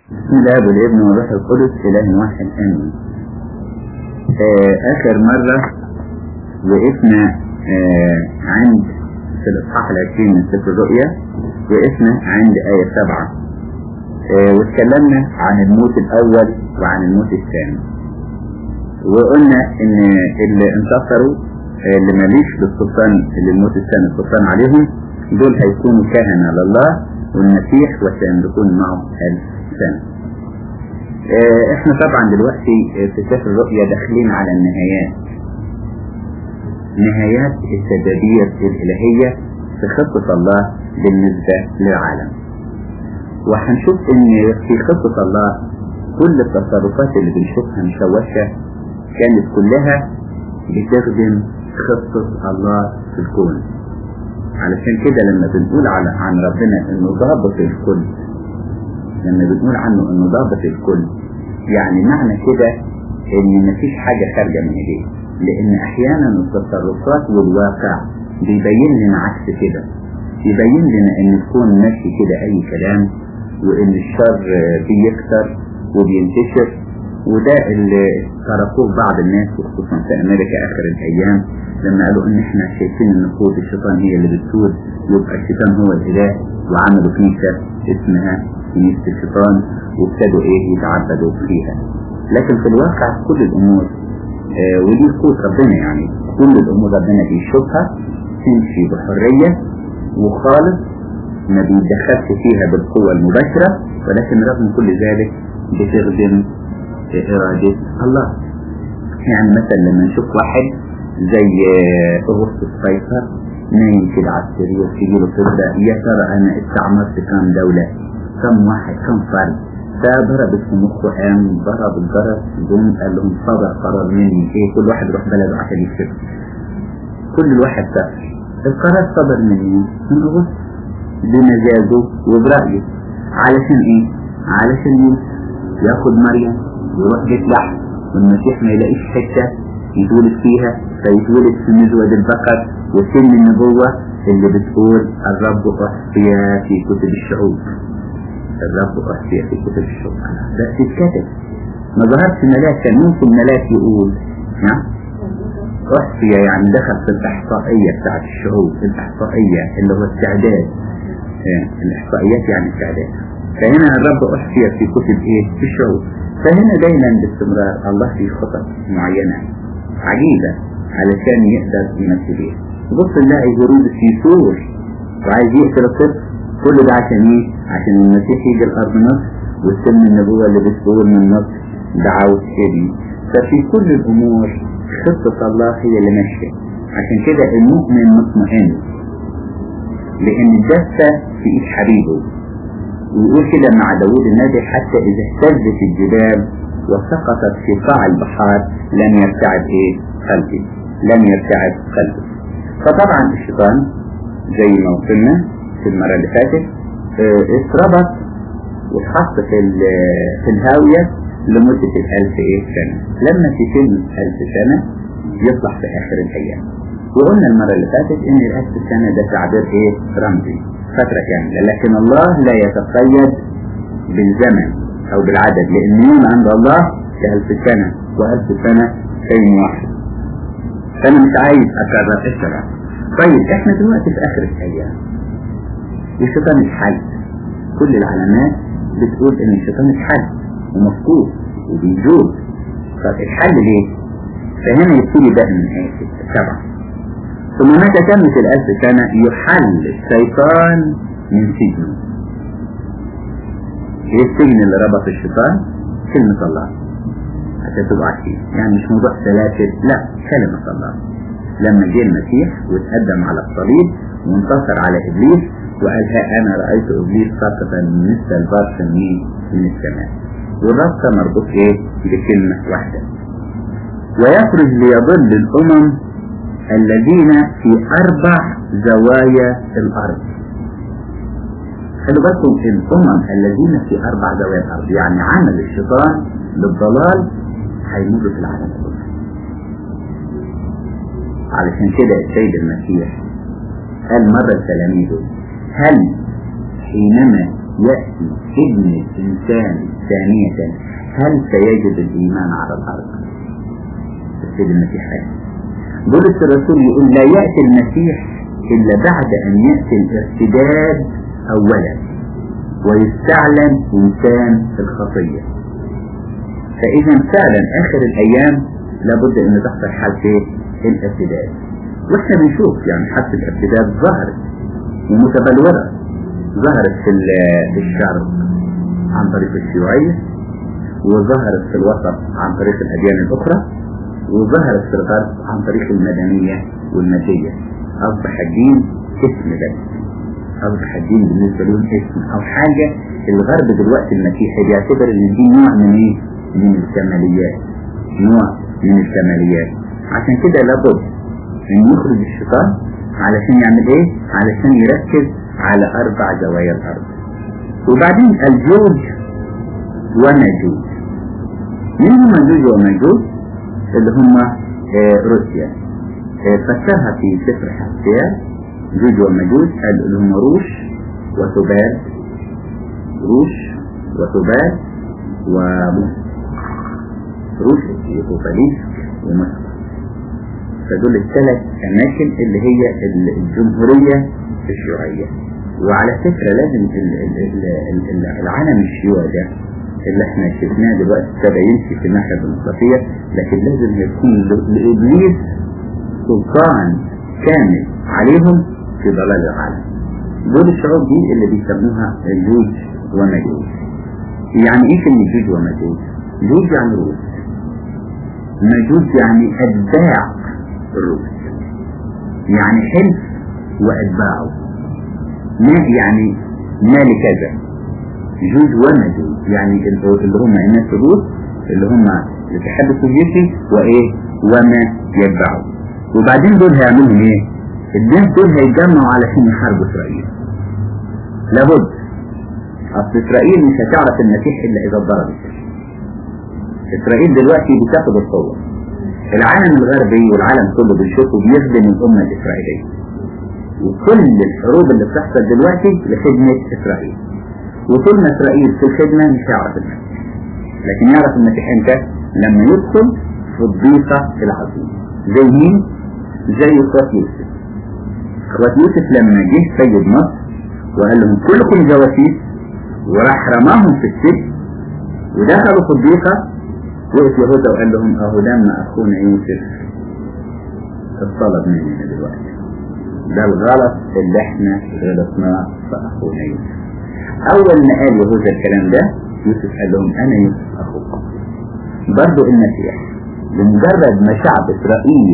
بسم الله والابن والروح القدس إله واحد آمين. آه آخر مرة وقفنا آه عند في الإصحاح العشرين من سفر الرؤيا وقفنا عند آية سبعة آه واتكلمنا عن الموت الأول وعن الموت الثاني وقلنا إن اللي انتصروا اللي ماليش بالسلطان اللي الموت الثاني السلطان عليهم دول هيكونوا كهنة لله والمسيح وسيملكون معه ألف سنة احنا طبعا دلوقتي في سفر الرؤيا داخلين على النهايات نهايات التدابير الإلهية في خطة الله بالنسبة للعالم وهنشوف ان في خطة الله كل التصرفات اللي بنشوفها مشوشة كانت كلها بتخدم خطة الله في الكون علشان كده لما بنقول على عن ربنا انه ضابط الكل لما بنقول عنه انه ضابط الكل يعني معنى كده ان مفيش حاجة خارجة من ايديه لان احيانا التصرفات والواقع بيبين لنا عكس كده يبين لنا ان الكون ماشي كده اي كلام وان الشر بيكتر وبينتشر وده اللي تركوه بعض الناس وخصوصا في امريكا اخر الايام لما قالوا ان احنا شايفين ان قوة الشيطان هي اللي بتسود يبقى الشيطان هو الاله وعملوا كنيسة اسمها كنيسة الشيطان وابتدوا ايه يتعبدوا فيها لكن في الواقع كل الامور آه ودي قوة ربنا يعني كل الامور ربنا بيشوفها تمشي بحرية وخالص ما بيتدخلش فيها بالقوة المباشرة ولكن رغم كل ذلك بتخدم إرادة الله يعني مثلا لما نشوف واحد زي أغسطس قيصر نايم كده على السرير تجيله فكرة يا ترى أنا استعمرت كام دولة كم واحد كم فرد فضربت في مخه قام ضرب الجرس جم قال لهم صدر قرار مني ايه كل واحد يروح بلده عشان يكتب كل الواحد سافر القرار صدر مني من أغسطس بمزاجه وبرأيه علشان ايه؟ علشان ياخد مريم يروح بيت لحم والمسيح ما يلاقيش حتة يتولد فيها فيتولد في مزود البقر وسن النبوة اللي بتقول الرب أحصي في كتب الشعوب الرب أحصي في كتب الشعوب ده تتكتب ما ظهرش ملاك كان ممكن ملاك يقول نعم أحصي يعني دخل في الإحصائية بتاعت الشعوب الإحصائية اللي هو التعداد الإحصائيات يعني التعداد فهنا الرب أحصي في كتب إيه في الشعوب فهنا دايما باستمرار الله في خطط معينة عجيبة علشان يقدر يمثل بيها بص نلاقي هرود في سور وعايز يقتل الطفل كل ده عشان ايه؟ عشان المسيح يجي الارض مصر وتتم النبوة اللي بتقول من مصر دعوة ابني ففي كل الامور خطة الله هي اللي ماشية عشان كده المؤمن مطمئن لان الدفة في ايد حبيبه ويقول كده مع داود النبي حتى إذا اهتزت الجبال وسقطت في قاع البحار لم يرتعد إيه قلبي لم يرتعد قلبي فطبعا الشيطان زي ما وصلنا في المرة اللي فاتت اه اتربط واتحط في في الهاوية لمدة الألف إيه سنة لما تتم ألف سنة يصلح في آخر الأيام وقلنا المرة اللي فاتت إن الألف سنة ده تعبير إيه رمزي فترة كاملة لكن الله لا يتقيد بالزمن أو بالعدد لأن يوم عند الله كألف سنة وألف سنة شيء واحد فأنا مش عايز أكرر الشرع طيب إحنا دلوقتي في آخر الأيام والشيطان اتحل كل العلامات بتقول إن الشيطان اتحل ومفقود وبيجوز طب اتحل ليه؟ فهنا يبتدي بقى من آية سبعة ثم متى تمت الألف سنة يحل الشيطان من سجنه ايه السجن اللي ربط الشيطان كلمة الله عشان تبقوا عارفين يعني مش موضوع سلاسل لا كلمة الله لما جه المسيح وتقدم على الصليب وانتصر على ابليس وقال ها انا رأيت ابليس ساقطا مثل البرش من السماء والربط مربوط ايه بكلمة واحدة ويخرج ليضل الامم الذين في أربع زوايا الأرض خلوا بالكم الأمم الذين في أربع زوايا الأرض يعني عمل الشيطان للضلال هيمر في العالم كله علشان كده السيد المسيح قال مرة لتلاميذه هل حينما يأتي ابن الإنسان ثانية هل سيجد الإيمان على الأرض السيد المسيح قال بولس الرسول يقول لا يأتي المسيح إلا بعد أن يأتي الارتداد أولا ويستعلن إنسان الخطية فإذا فعلا آخر الأيام لابد أن تحصل حالة الارتداد واحنا بنشوف يعني حالة الارتداد ظهرت ومتبلورة ظهرت في الشرق عن طريق الشيوعية وظهرت في الوسط عن طريق الأديان الأخرى وظهرت في الغرب عن طريق المدنية والمادية أصبح الدين اسم بس أصبح الدين بالنسبة لهم اسم أو حاجة الغرب دلوقتي المسيحي بيعتبر إن الدين نوع من إيه؟ من الكماليات نوع من الكماليات عشان كده لابد إن يخرج الشيطان علشان يعمل إيه؟ علشان يركز على أربع زوايا الأرض وبعدين الجوج وماجوج مين هم جوج وماجوج اللي هم آه روسيا آه فسرها في سفر حسيان جوج وماجوج قال اللي هم روش وتبال روش وتبال ومصر روش وباليسك ومصر فدول الثلاث أماكن اللي هي الجمهورية الشيوعية وعلى فكرة لازم ال ال ال العالم الشيوعي ده اللي احنا شفناه دلوقتي ابتدى يمشي في الناحية الديمقراطية لكن لازم يكون لإبليس سلطان كامل عليهم في ضلال العالم دول الشعوب دي اللي بيسموها الجوج ومجوج يعني ايه كلمة جوج ومجوج؟ جوج يعني روس مجوج يعني أتباع الروس يعني حلف وأتباعه ما يعني مال كذا جوج ومجوج يعني اللي هم الناس الروس اللي هم الاتحاد السوفيتي وايه وما يتبعوا وبعدين دول هيعملوا ايه الناس دول هيتجمعوا علشان يحاربوا اسرائيل لابد اصل اسرائيل مش هتعرف المسيح الا اذا اتضربت اسرائيل دلوقتي بتاخد القوه العالم الغربي والعالم كله بنشوفه بيخدم الامه الاسرائيليه وكل الحروب اللي بتحصل دلوقتي لخدمة إسرائيل وطول ما إسرائيل في الخدمة مش هيعرف المسيح لكن يعرف المسيح امتى لما يدخل في الضيقة العظيمة زي مين؟ زي اخوات يوسف اخوات يوسف لما جه سيد مصر وقال لهم كلكم جواسيس وراح رماهم في السجن ودخلوا في الضيقة وقف يهوذا وقال لهم اهو دم اخونا يوسف الطلب مننا دلوقتي ده الغلط اللي احنا غلطناه في اخونا يوسف اول ما قال يهوذا الكلام ده يوسف قال لهم انا يوسف اخوكم برضو المسيح بمجرد ما شعب اسرائيل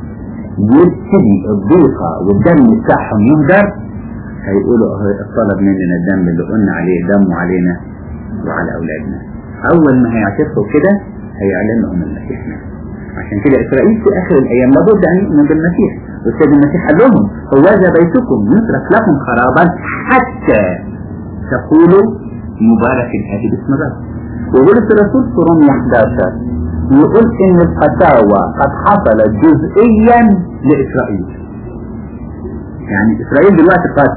يبتدي الضيقة والدم بتاعهم يهدر هيقولوا اهو الطلب مننا الدم اللي قلنا عليه دم علينا وعلى اولادنا اول ما هيعترفوا كده هيعلن لهم المسيح نفسه عشان كده اسرائيل في اخر الايام لابد ان يؤمن بالمسيح والسيد المسيح قال لهم هو ذا بيتكم يترك لكم خرابا حتى تقولوا مبارك الهادي باسم الرب ويقول الرسول في رومية 11 يقول ان الفتاوى قد حصلت جزئيا لاسرائيل يعني اسرائيل دلوقتي قد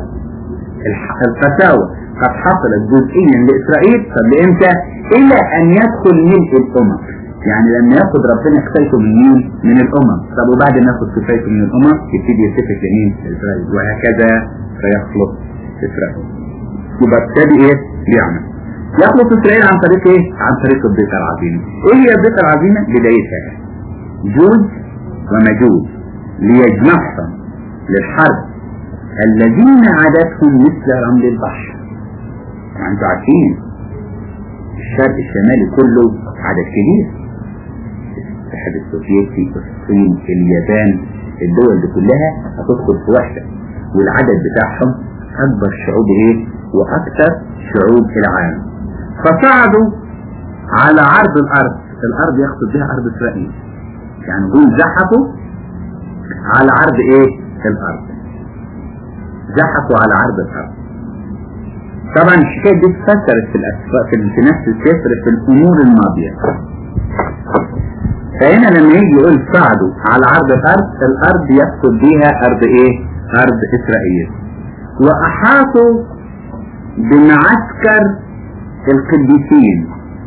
الفتاوى قد حصلت جزئيا لاسرائيل طب لامتى؟ الى ان يدخل ملء الامم يعني لما ياخد ربنا كفايته من مين؟ من الامم طب وبعد ما ياخد كفايته من الامم يبتدي يلتفت لمين؟ لاسرائيل وهكذا فيخلص اسرائيل يبقى ابتدي ايه؟ يعمل يخلص اسرائيل عن طريق ايه؟ عن طريق الضيقة العظيمة ايه هي الضيقة العظيمة؟ بدايتها جوج ومجوج ليجمعهم للحرب الذين عددهم مثل رمل البحر يعني انتوا عارفين الشرق الشمالي كله عدد كبير الاتحاد السوفيتي الصين اليابان الدول دي كلها هتدخل في وحدة والعدد بتاعهم اكبر شعوب ايه واكثر شعوب العالم فصعدوا على عرض الارض الارض يقصد بها ارض اسرائيل يعني دول زحفوا على عرض ايه الارض زحفوا على عرض الارض طبعا الحكايه دي اتفسرت في الاسفار في نفس السفر في الامور الماضيه فهنا لما يجي يقول صعدوا على عرض الارض الارض يقصد بها ارض ايه ارض اسرائيل واحاطوا بمعسكر القديسين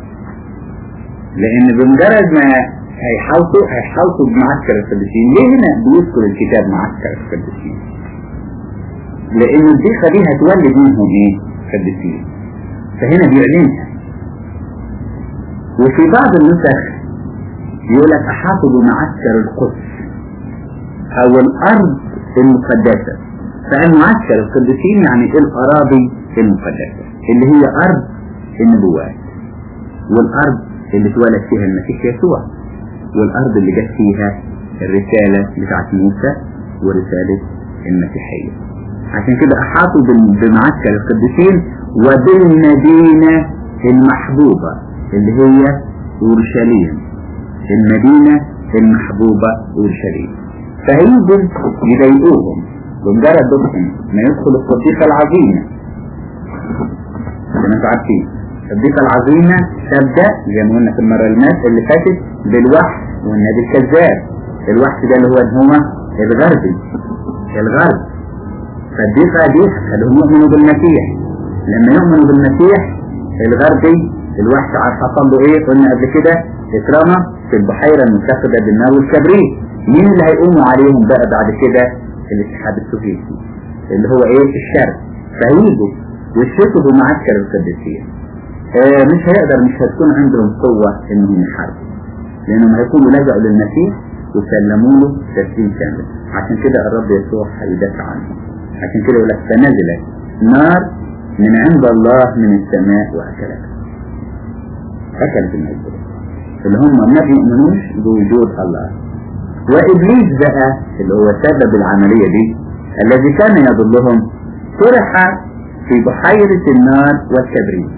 لان بمجرد ما هيحاوطوا هيحاوطوا بمعسكر القديسين ليه هنا بيذكر الكتاب معسكر القديسين لان الضيقة دي هتولد منهم ايه قديسين فهنا بيعلنها وفي بعض النسخ يقول لك احاطوا بمعسكر القدس او الارض المقدسة فالمعسكر القديسين يعني الاراضي المقدسة اللي هي ارض النبوات والارض اللي اتولد فيها المسيح يسوع والارض اللي جت فيها الرسالة بتاعت موسى ورسالة المسيحية عشان كده احاطوا بمعسكر القديسين وبالمدينة المحبوبة اللي هي اورشليم المدينة المحبوبة اورشليم فهيجوا يضايقوهم بمجرد دخلهم ما يدخل الصديقة العظيمة زي ما انتم عارفين الصديقة العظيمة تبدأ زي ما قلنا في المرة اللي فاتت بالوحي والنبي الكذاب الوحي ده اللي هو هو الغربي الغرب فالضيقة دي خلوهم يؤمنوا بالمسيح لما يؤمنوا بالمسيح الغربي الوحش حصل له ايه قلنا قبل كده اترمى في البحيرة المتخذة بالنار والكبريت مين اللي هيقوموا عليهم بقى بعد كده الاتحاد السوفيتي اللي هو ايه الشرق فهيجوا ويشركوا بمعسكر القديسية آه مش هيقدر مش هتكون عندهم قوة انهم يحاربوا لانهم هيكونوا لجأوا للمسيح وسلموا له تسليم كامل عشان كده الرب يسوع هيدافع عنهم عشان كده يقول لك فنزلت نار من عند الله من السماء واكلت اكلت الناس اللي هم ما بيؤمنوش بوجود الله وابليس بقى اللي هو سبب العملية دي الذي كان يضلهم طرح في بحيرة النار والكبريت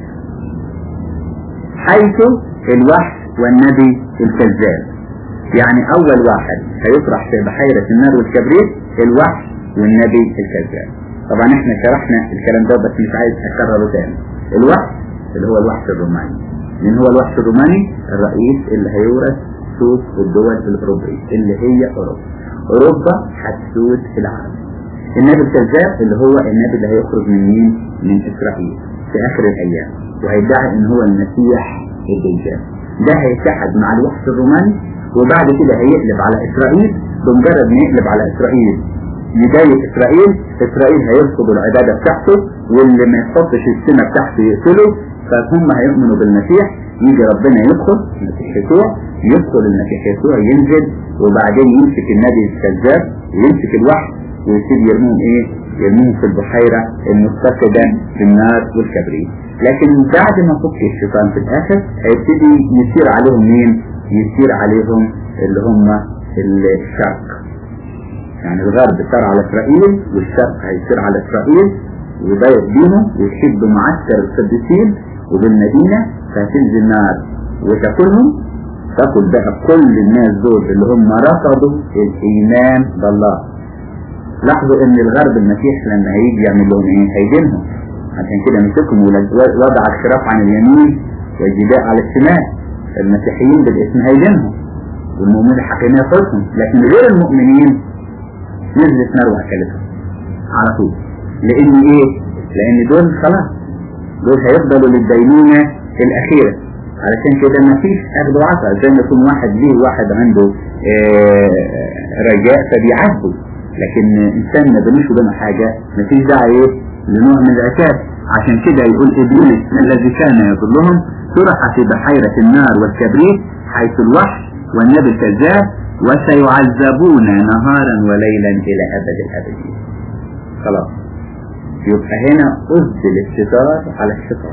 حيث الوحش والنبي الكذاب يعني اول واحد هيطرح في بحيرة النار والكبريت الوحش والنبي الكذاب طبعا احنا شرحنا الكلام ده بس مش عايز اكرره تاني الوحش اللي هو الوحش الروماني من هو الوحش الروماني الرئيس اللي هيورث سوق الدول الأوروبية اللي هي أوروبا أوروبا هتسود العالم النبي الكذاب اللي هو النبي اللي هيخرج من مين؟ من إسرائيل في آخر الأيام وهيدعي إن هو المسيح الدجال ده هيتحد مع الوحش الروماني وبعد كده هيقلب على إسرائيل بمجرد ما يقلب على إسرائيل يضايق إسرائيل إسرائيل هيرفض العبادة بتاعته واللي ما يحطش السمة بتاعته يقتله فهم هيؤمنوا بالمسيح يجي ربنا يدخل المسيح يسوع يدخل المسيح يسوع ينزل وبعدين يمسك النبي الكذاب ويمسك الوحش ويبتدي يرميهم ايه؟ يرميهم في البحيرة المتقدة بالنار والكبريت لكن بعد ما فك الشيطان في الاخر هيبتدي يسير عليهم مين؟ يسير عليهم اللي هم الشرق يعني الغرب سار على اسرائيل والشرق هيسير على اسرائيل ويضايق بيهم ويشد معسكر القديسين وبالمدينة فهتنزل نار وتاكلهم تاكل بقى كل الناس دول اللي هم رفضوا الايمان بالله لاحظوا ان الغرب المسيح لما هيجي يعمل لهم ايه هيدينهم عشان كده مسكهم وضع الخراف عن اليمين والجداء على الشمال المسيحيين بالاسم هيدينهم والمؤمنين الحقيقيين ياخذهم لكن غير المؤمنين نزلت نار واكلتهم على طول لان ايه لان دول خلاص دول هيفضلوا للدينونة الاخيرة علشان كده ما فيش اخذ وعطا زي ما يكون واحد ليه واحد عنده اه رجاء فبيعاتبه لكن انسان ما بينوش وبينه حاجة ما فيش داعي ايه لنوع من العتاب عشان كده يقول ابليس الذي كان يضلهم طرح في بحيرة النار والكبريت حيث الوحش والنبي الكذاب وسيعذبون نهارا وليلا الى ابد الابدين خلاص يبقى هنا أسد الستار على الشيطان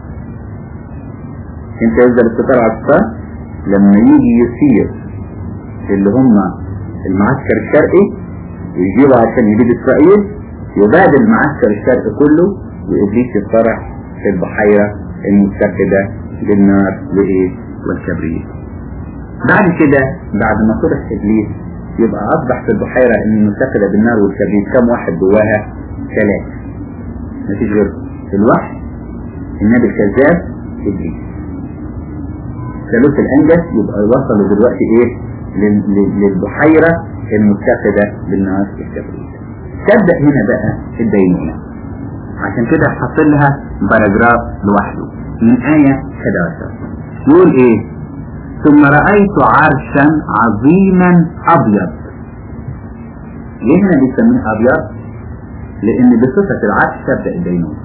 انت يبدأ الستار على الشيطان لما يجي يصير اللي هم المعسكر الشرقي ويجيبوا عشان يجيب اسرائيل يبادل المعسكر الشرقي كله وابليس يطرح في البحيرة المتكدة بالنار وايه والكبريت بعد كده بعد ما طرح ابليس يبقى اصبح في البحيرة المتكدة بالنار والكبريت كم واحد جواها ثلاثة مفيش غير الوحش النبي الكذاب ابليس ثالوث الانجس يبقى وصلوا دلوقتي ايه للبحيرة المتخذة بالنار الكبريت تبدأ هنا بقى الدينونة عشان كده حط لها باراجراف لوحده من آية 11 يقول ايه ثم رأيت عرشا عظيما أبيض ليه هنا بيسميه أبيض لأن بصفة العرش تبدأ الدينونة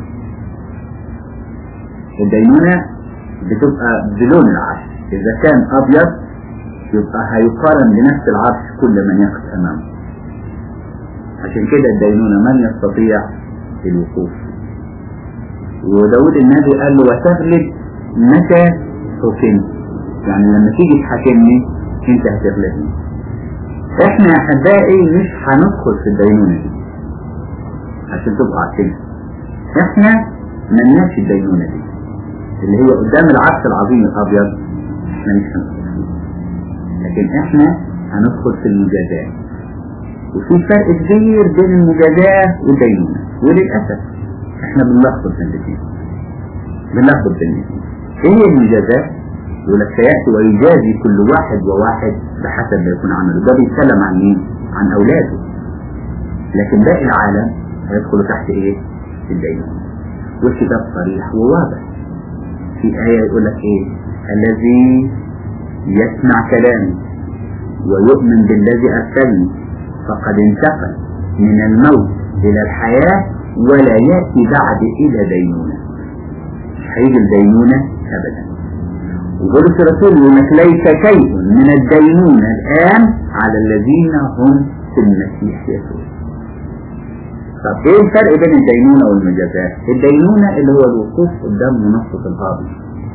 الدينونة بتبقى بلون العرش إذا كان أبيض يبقى هيقارن بنفس العرش كل من يقف أمامه عشان كده الدينونة من يستطيع الوقوف وداود النبي قال له وتغلب متى حكمت يعني لما تيجي تحاكمني انت هتغلبني احنا يا احبائي مش هندخل في الدينونة دي عشان تبقوا عارفين احنا ملناش الدينونة دي اللي هي قدام العرش العظيم الابيض احنا مش هندخل فيه لكن احنا هندخل في المجازات وفي فرق كبير بين المجازاة والدينونة وللأسف احنا بنلخبط بين الاثنين بنلخبط بين الاثنين ايه هي المجازاة؟ يقول لك سيأتي ويجازي كل واحد وواحد بحسب ما يكون عمله ده بيتكلم عن مين؟ عن أولاده لكن باقي العالم هيدخلوا تحت ايه؟ الدينونة والكتاب صريح وواضح في آية يقول لك ايه؟ الذي يسمع كلامي ويؤمن بالذي أرسلني فقد انتقل من الموت إلى الحياة ولا يأتي بعد إلى دينونة مش هيجي الدينونة أبدا وبولس الرسول يقول لك ليس شيء من الدينونة الآن على الذين هم في المسيح يسوع طب ايه الفرق بين الدينونة والمجازات الدينونة اللي هو الوقوف قدام منصة القاضي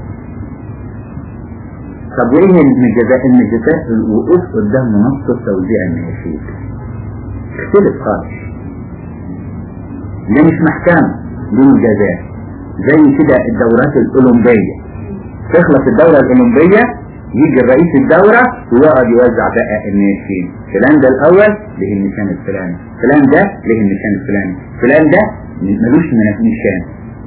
طب وايه المجازات المجازات الوقوف قدام منصة توزيع النياشيد اختلف خالص ده مش محكمة دي مجازات زي كده الدورات الأولمبية تخلص الدورة الأولمبية يجي رئيس الدورة ويقعد يوزع بقى النياشين فلان ده الأول له النشان الفلاني فلان ده له النشان الفلاني فلان ده ملوش من النشان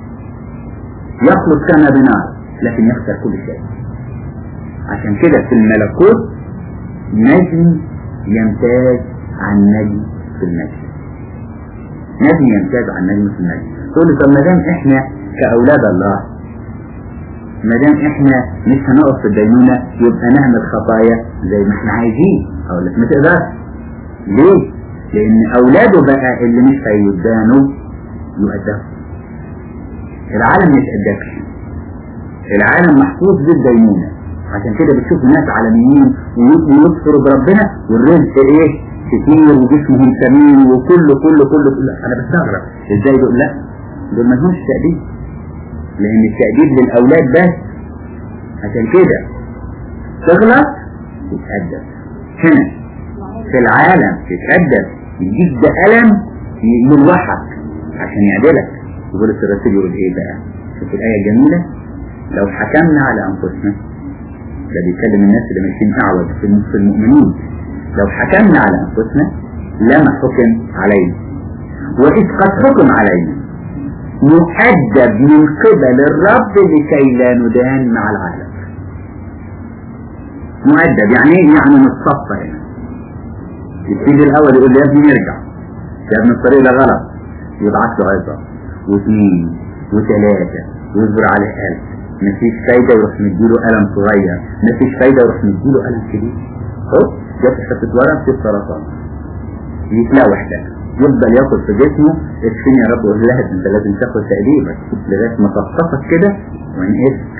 يخلط كما بنار لكن يخسر كل شيء عشان كده في الملكوت نجم يمتاز عن نجم في النجم نجم يمتاز عن نجم في النجم تقول طب ما دام احنا كأولاد الله ما دام احنا مش هنقف في الدينونة يبقى نعمل خطايا زي ما احنا عايزين اقول لك ما تقدرش ليه؟ لان اولاده بقى اللي مش هيدانوا يؤدبوا العالم ما يتأدبش العالم محفوظ بالدينونة عشان كده بتشوف ناس عالميين ويكفروا بربنا والرزق ايه كتير وجسمهم سمين وكله كله كله كله انا بستغرب ازاي دول لا دول ما لهمش تأديب لان التأديب للاولاد بس عشان كده تغلط تتأدب هنا في العالم تتأدب يجيك ده ألم يلوحك عشان يعدلك يقول الرسول يقول ايه بقى شوف الآية الجميلة لو حكمنا على أنفسنا ده بيتكلم الناس اللي ماشيين أعوج في المؤمنين لو حكمنا على أنفسنا لما حكم علينا وإذ قد حكم علينا نؤدب من قبل الرب لكي لا ندان مع العالم مؤدب يعني ايه يعني نتصفى هنا يبتدي الاول يقول لي يا ابني نرجع يا ابني الطريق ده غلط يبعت له عظة واثنين وثلاثة ويصبر عليه ألف مفيش فايدة يروح مديله قلم صغير مفيش فايدة يروح مديله قلم كبير خد جت حتة ورق في السرطان يتلاوح ده يفضل ياخد في جسمه اشفيني يا رب وقول لها انت لازم تاخد تأديبك لغاية ما تصفك كده وانقفك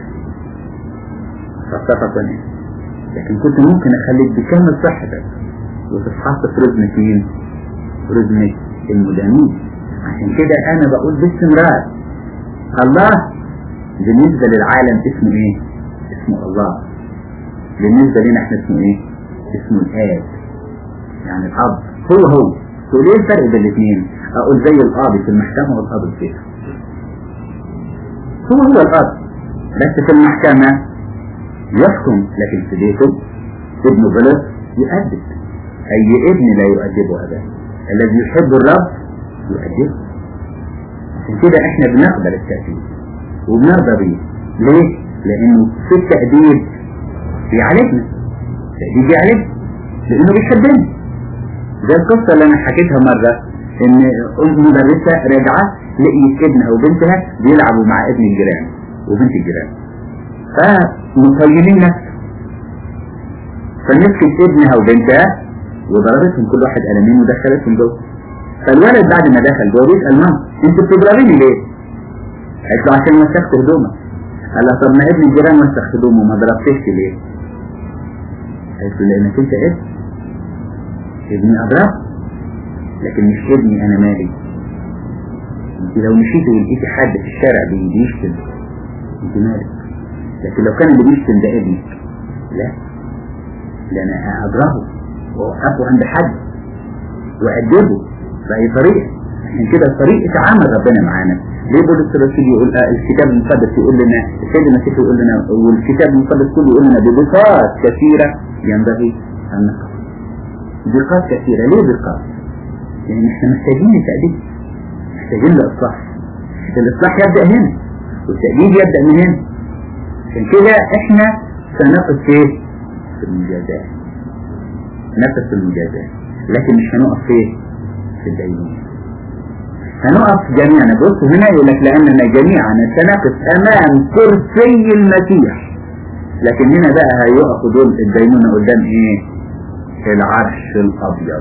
تصفك وانقفك لكن كنت ممكن اخليك بكامل صحتك وتتحط في رزمة مين؟ رزمة المدانين عشان كده انا بقول باستمرار الله بالنسبة للعالم اسمه ايه؟ اسمه الله بالنسبة لنا احنا اسمه ايه؟ اسمه الآب يعني الأب هو هو تقول ايه الفرق بين الاثنين؟ اقول زي القاضي في المحكمة والقاضي في هو هو الأب بس في المحكمة يحكم لكن في بيته ابنه غلط يؤدب أي ابن لا يؤدبه أبدا الذي يحب الرب يؤدبه عشان كده احنا بنقبل التأديب وبنرضى بيه ليه؟ لأنه في التأديب بيعالجنا التأديب بيعالجنا لأنه بيحبنا زي القصة اللي أنا حكيتها مرة إن أم مدرسة راجعة لقيت ابنها وبنتها بيلعبوا مع ابن الجيران وبنت الجيران فمطينين نفسه فمسكت ابنها وبنتها وضربتهم كل واحد قلمين ودخلتهم جوه فالولد بعد ما دخل جوه بيسأل ماما انت بتضربيني ليه؟ قالت له عشان وسخت هدومك قال لها طب ما ابن الجيران وسخ هدومه ما ضربتش ليه؟ قالت له لانك انت ابن ابني اضرب لكن مش ابني انا مالي انت لو مشيتي ولقيتي حد في الشارع بيشتم انت مالك لكن لو كان اللي بيشتم ده ابنك لا ده انا اضربه واوقفه عند حد وأدبه بأي طريقة عشان كده طريقة عمل ربنا معانا ليه بولس الرسول يقول آه الكتاب المقدس يقول لنا السيد المسيح يقول لنا والكتاب المقدس كله يقول لنا بدقات كثيرة ينبغي أن نقف دقات كثيرة ليه دقات؟ يعني احنا محتاجين التأديب محتاجين الإصلاح الإصلاح يبدأ هنا والتأديب يبدأ من هنا عشان كده احنا سنقف فيه في المجازات نفس المجازات لكن مش هنقف فيه في الدينونة هنقف جميعا بص هنا يقول لك لأننا جميعا سنقف أمام كرسي المسيح لكن هنا بقى هيقفوا دول الدينونة قدام ايه العرش الأبيض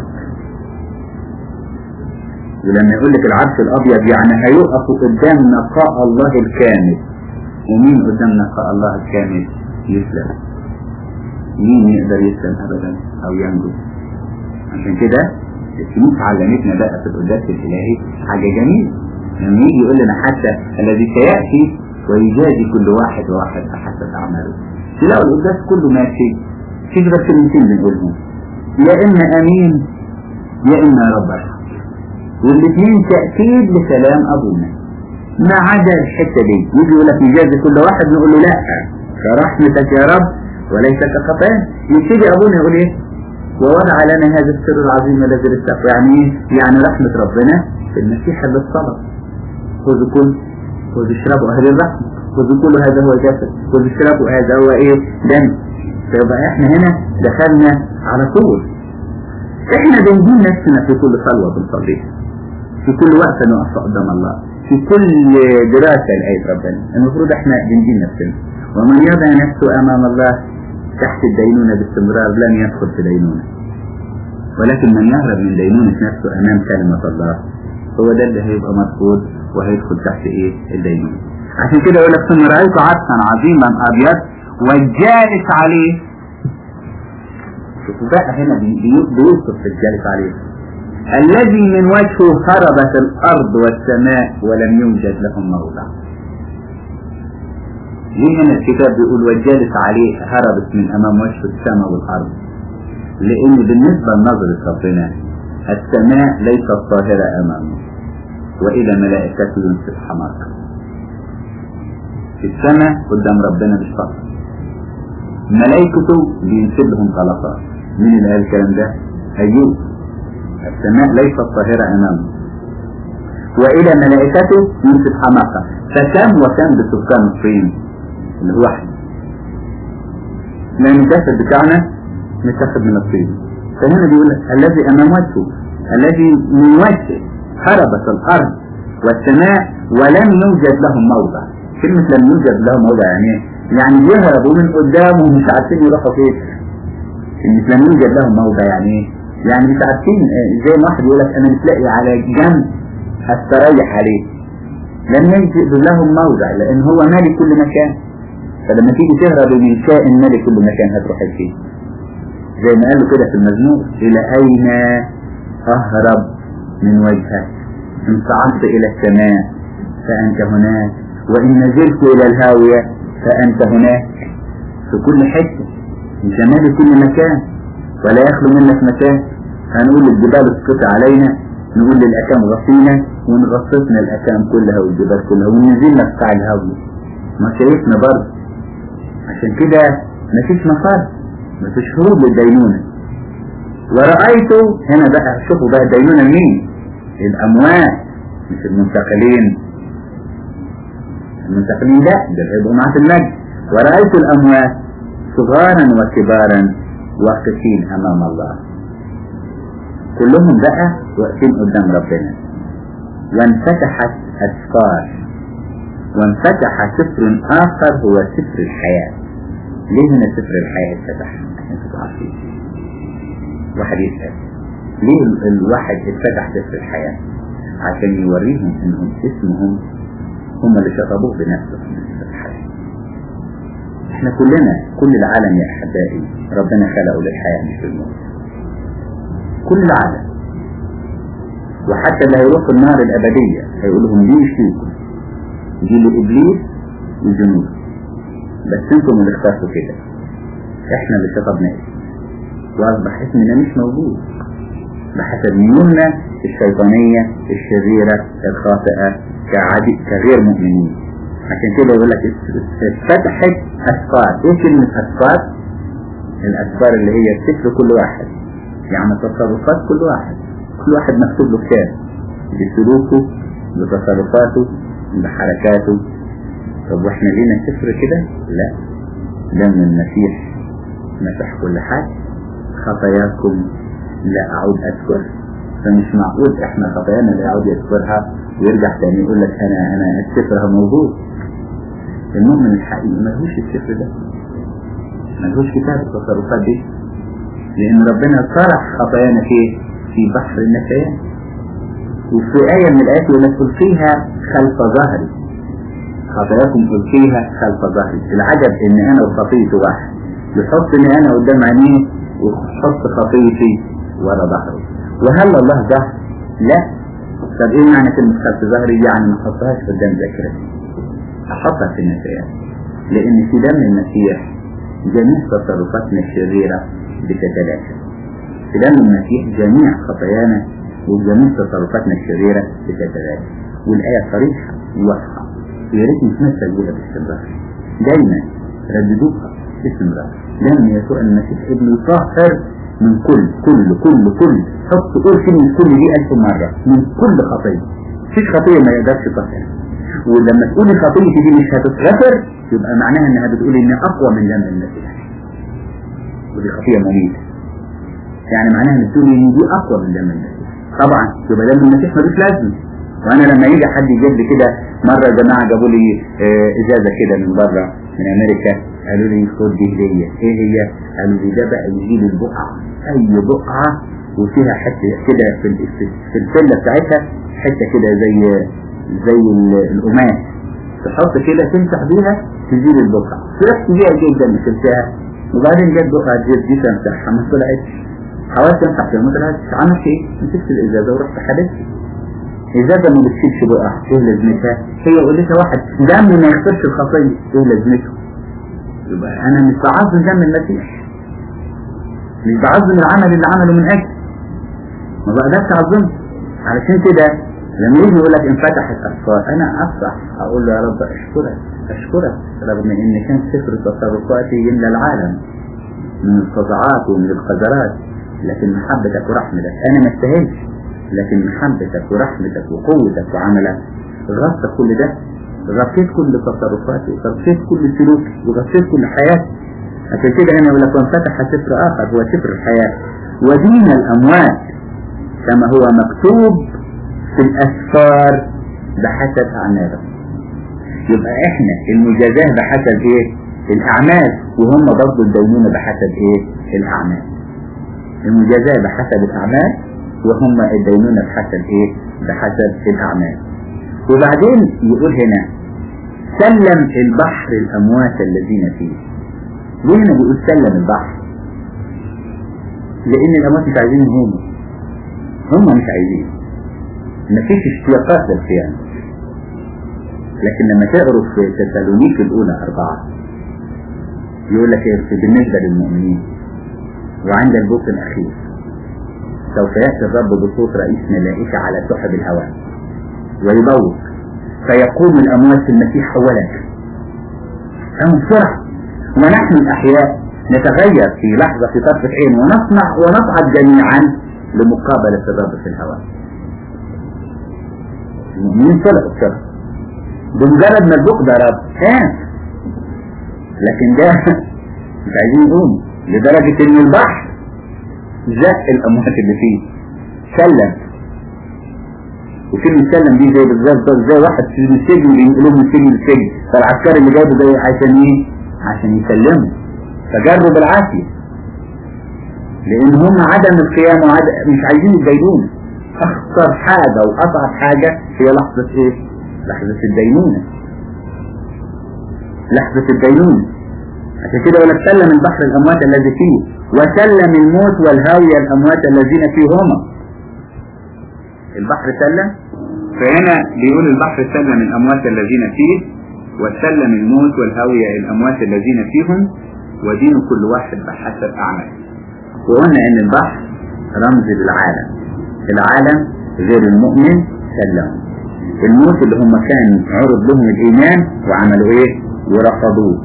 ولما يقول لك العرش الأبيض يعني هيقفوا قدام نقاء الله الكامل ومين قدام نقاء الله الكامل يسلم مين يقدر يسلم أبدا أو ينجو عشان كده الكنيسة علمتنا بقى في القداس الإلهي حاجة جميلة لما يجي يقول لنا حتى الذي سيأتي ويجازي كل واحد وواحد بحسب أعماله تلاقوا القداس كله ماشي في غير كلمتين بنقولهم يا إما أمين يا إما رب ارحم والاثنين تأكيد لكلام أبونا ما عدا الحتة دي يجي يقول لك يجازي كل واحد نقول له لا كرحمتك يا رب وليس كخطايا يبتدي أبونا يقول إيه ووضع لنا هذا السر العظيم الذي للتقوى يعني ايه؟ يعني رحمة ربنا في المسيح اللي الصبر خذوا كل خذوا اشربوا أهل الرحمة خذوا كل هذا هو جسد خذوا اشربوا هذا هو ايه دم فيبقى احنا هنا دخلنا على طول احنا بنجيب نفسنا في كل صلوة بنصليها في كل وقت نقف قدام الله في كل دراسة لآية ربنا المفروض احنا بنجيب نفسنا ومن يضع نفسه أمام الله تحت الدينونة باستمرار لن يدخل في دينونة ولكن من يهرب من دينونة نفسه أمام كلمة الله هو ده اللي هيبقى مرفوض وهيدخل تحت إيه الدينونة عشان كده يقول لك ثم رأيت عرسا عظيما أبيض والجالس عليه شوفوا بقى هنا بيوصف الجالس عليه الذي من وجهه هربت الأرض والسماء ولم يوجد لهم موضع ليه هنا الكتاب بيقول والجالس عليه هربت من امام وجه السماء والارض لان بالنسبة لنظرة ربنا السماء ليست ظاهرة امامه والى ملائكته ينسب حماقة في السماء قدام ربنا مش فقط ملائكته بينسب لهم غلطات مين اللي قال الكلام ده ايوب السماء ليست ظاهرة امامه والى ملائكته ينسب حماقة فكم وكم بسكان الصين اللي هو احنا لان الجسد بتاعنا متاخد من الطين فهنا بيقول الذي امام وجهه الذي من وجهه هربت الارض والسماء ولم يوجد لهم موضع كلمة لم يوجد لهم موضع يعني يعني يهربوا من قدامه ومش عارفين يروحوا فين كلمة لم يوجد لهم موضع يعني ايه يعني مش عارفين زي ما واحد يقول لك انا مش لاقي على جنب استريح عليه لم يوجد لهم موضع لان هو مالي كل مكان فلما تيجي تهرب من كائن مالي كل مكان هتروح فيه زي ما قالوا كده في المزمور إلى أين أهرب من وجهك إن صعدت إلى السماء فأنت هناك وإن نزلت إلى الهاوية فأنت هناك في كل حتة أنت مالي كل مكان ولا يخلو منك مكان هنقول الجبال اسقط علينا نقول للأكام غطينا ونغطسنا الأكام كلها والجبال كلها وننزلنا في قاع الهاوية ما شايفنا برضه عشان كده مفيش مفر مفيش هروب للدينونة ورأيت هنا بقى شوفوا بقى الدينونة مين الأموات مش المنتقلين المنتقلين لا ده هيبقوا معاه في المجد ورأيت الأموات صغارا وكبارا واقفين أمام الله كلهم بقى واقفين قدام ربنا وانفتحت أسفار وانفتح سفر آخر هو سفر الحياة ليه هنا سفر الحياة اتفتح عشان تبقوا عارفين واحد يسأل ليه ال- الواحد اتفتح سفر الحياة عشان يوريهم انهم اسمهم هم اللي شطبوه بنفسهم من سفر الحياة احنا كلنا كل العالم يا احبائي ربنا خلقه للحياة مش للموت كل العالم وحتى اللي هيروحوا النار الأبدية هيقول لهم ليه يشوفوا يجي له إبليس وجنود بس انتم اللي اخترتوا كده احنا اللي شطبنا اسم واصبح اسمنا مش موجود بحسب ميولنا الشيطانية الشريرة الخاطئة كعادي كغير مؤمنين عشان كده يقول لك اتفتحت أسفار ايه كلمة أسفار؟ الأسفار اللي هي سفر كل واحد يعني تصرفات كل واحد كل واحد مكتوب له كتاب بسلوكه بتصرفاته بحركاته طب واحنا لينا سفر كده؟ لا دم المسيح مسح كل حاجة خطاياكم لا أعود أذكر فمش معقول احنا خطايانا لا يعود يذكرها ويرجع تاني يقول لك انا انا السفر موجود المؤمن الحقيقي ملهوش السفر ده ملهوش كتاب التصرفات دي لان ربنا صرح خطايانا في في بحر النسيان وفي آية من الآيات يقول لك ألقيها خلف ظهري خطاياكم ألقيها خلف ظهري العجب إن أنا وخطيتي واحد يحطني أنا قدام عينيه ويحط خطيتي ورا ظهره وهل الله ظهر؟ لا طب ايه معنى كلمة خلف ظهري يعني ما احطهاش قدام ذاكرتي احطها في النسيان لان في دم المسيح جميع تصرفاتنا الشريرة بتتلاشى في دم المسيح جميع خطايانا وجميع تصرفاتنا الشريرة بتتلاشى والآية صريحة وواضحة يا ريت نتمثل بها باستمرار دايما رددوها باستمرار دم يسوع المسيح ابنه طاهر من كل كل كل كل حط قول كلمة كل دي ألف مرة من كل خطية مفيش خطية ما يقدرش يطهر ولما تقولي خطيتي دي مش هتتغفر يبقى معناها انها بتقولي ان اقوى من دم المسيح ودي خطية مميتة يعني معناها بتقولي ان دي اقوى من دم المسيح طبعا يبقى دم المسيح ملوش لازمة وانا لما يجي حد يجيب لي كده مرة جماعة جابوا لي آه ازازة كده من بره من امريكا قالوا لي خد دي هدية ايه هي قالوا لي ده بقى يجيب البقعة اي بقعة وفيها حتة كده في ال- في في السلة بتاعتها حتة كده زي زي ال- القماش تحط كده تمسح بيها تزيل البقعة فرحت بيها جدا شلتها وبعدين جت بقعة جيب دي تمسحها ما طلعتش حاولت امسح فيها ما طلعتش عملت ايه؟ مسكت الازازة ورحت خدتها إزازة ما بتشيلش بقع ايه لازمتها؟ هي قلتها واحد دم ما يغفرش الخطية ايه لازمته؟ يبقى انا مش بعظم دم المسيح مش بعظم العمل اللي عمله من اجل ما بقدرش اعظمه علشان كده لما يجي يقول لك انفتحت اسفار انا افرح اقول له يا رب اشكرك اشكرك رغم ان كان سفر تصرفاتي يملى العالم من الفظاعات ومن القذرات لكن محبتك ورحمتك انا ما استاهلش لكن محبتك ورحمتك وقوتك وعملك غطى كل ده غطيت كل تصرفاتي وغطيت كل سلوكي وغطيت كل حياتي عشان كده هنا يقول لك وانفتح سفر اخر هو سفر الحياة ودين الاموات كما هو مكتوب في الاسفار بحسب اعمالهم يبقى احنا المجازاه بحسب ايه الاعمال وهم برضه الدينون بحسب ايه الاعمال المجازاه بحسب الاعمال وهم الدينون بحسب ايه بحسب الاعمال وبعدين يقول هنا سلم البحر الاموات الذين فيه ليه هنا بيقول سلم البحر لان الاموات مش عايزين يهونوا هم مش عايزين مفيش اشتياقات للقيامة لكن لما تقروا في تسالونيك الأولى أربعة يقول لك إيه بالنسبة للمؤمنين وعند البوق الأخير سوف يأتي الرب بصوت رئيس ملائكة على سحب الهواء ويبوق فيقوم الأموات في المسيح أولا أمر بسرعة ونحن الأحياء نتغير في لحظة في طرفة عين ونصنع ونصعد جميعا لمقابلة الرب في الهواء المؤمنين طلعوا بسرعة بمجرد ما البوق ده رب كان لكن ده مش عايزين يقوموا لدرجة ان البحر زق الاموات اللي فيه سلم وكلمة سلم دي زي بالظبط زي واحد في السجن بينقلوه من سجن لسجن فالعسكري اللي جايبه زي عشان ايه؟ عشان يسلمه فجروا بالعافية لان هم عدم القيام وعدم مش عايزين الدينونة اخطر حاجة واصعب حاجة هي لحظة ايه لحظة الدينونة لحظة الدينونة عشان كده ولا سلم البحر الاموات الذي فيه وسلم الموت والهاوية الاموات الذين فيهما البحر سلم فهنا بيقول البحر سلم الاموات الذين فيه وسلم الموت والهاوية الاموات الذين فيهم ودين كل واحد بحسب اعماله وقلنا ان البحر رمز للعالم العالم غير المؤمن سلم الموت اللي هم كان عرض لهم الايمان وعملوا ايه ورفضوه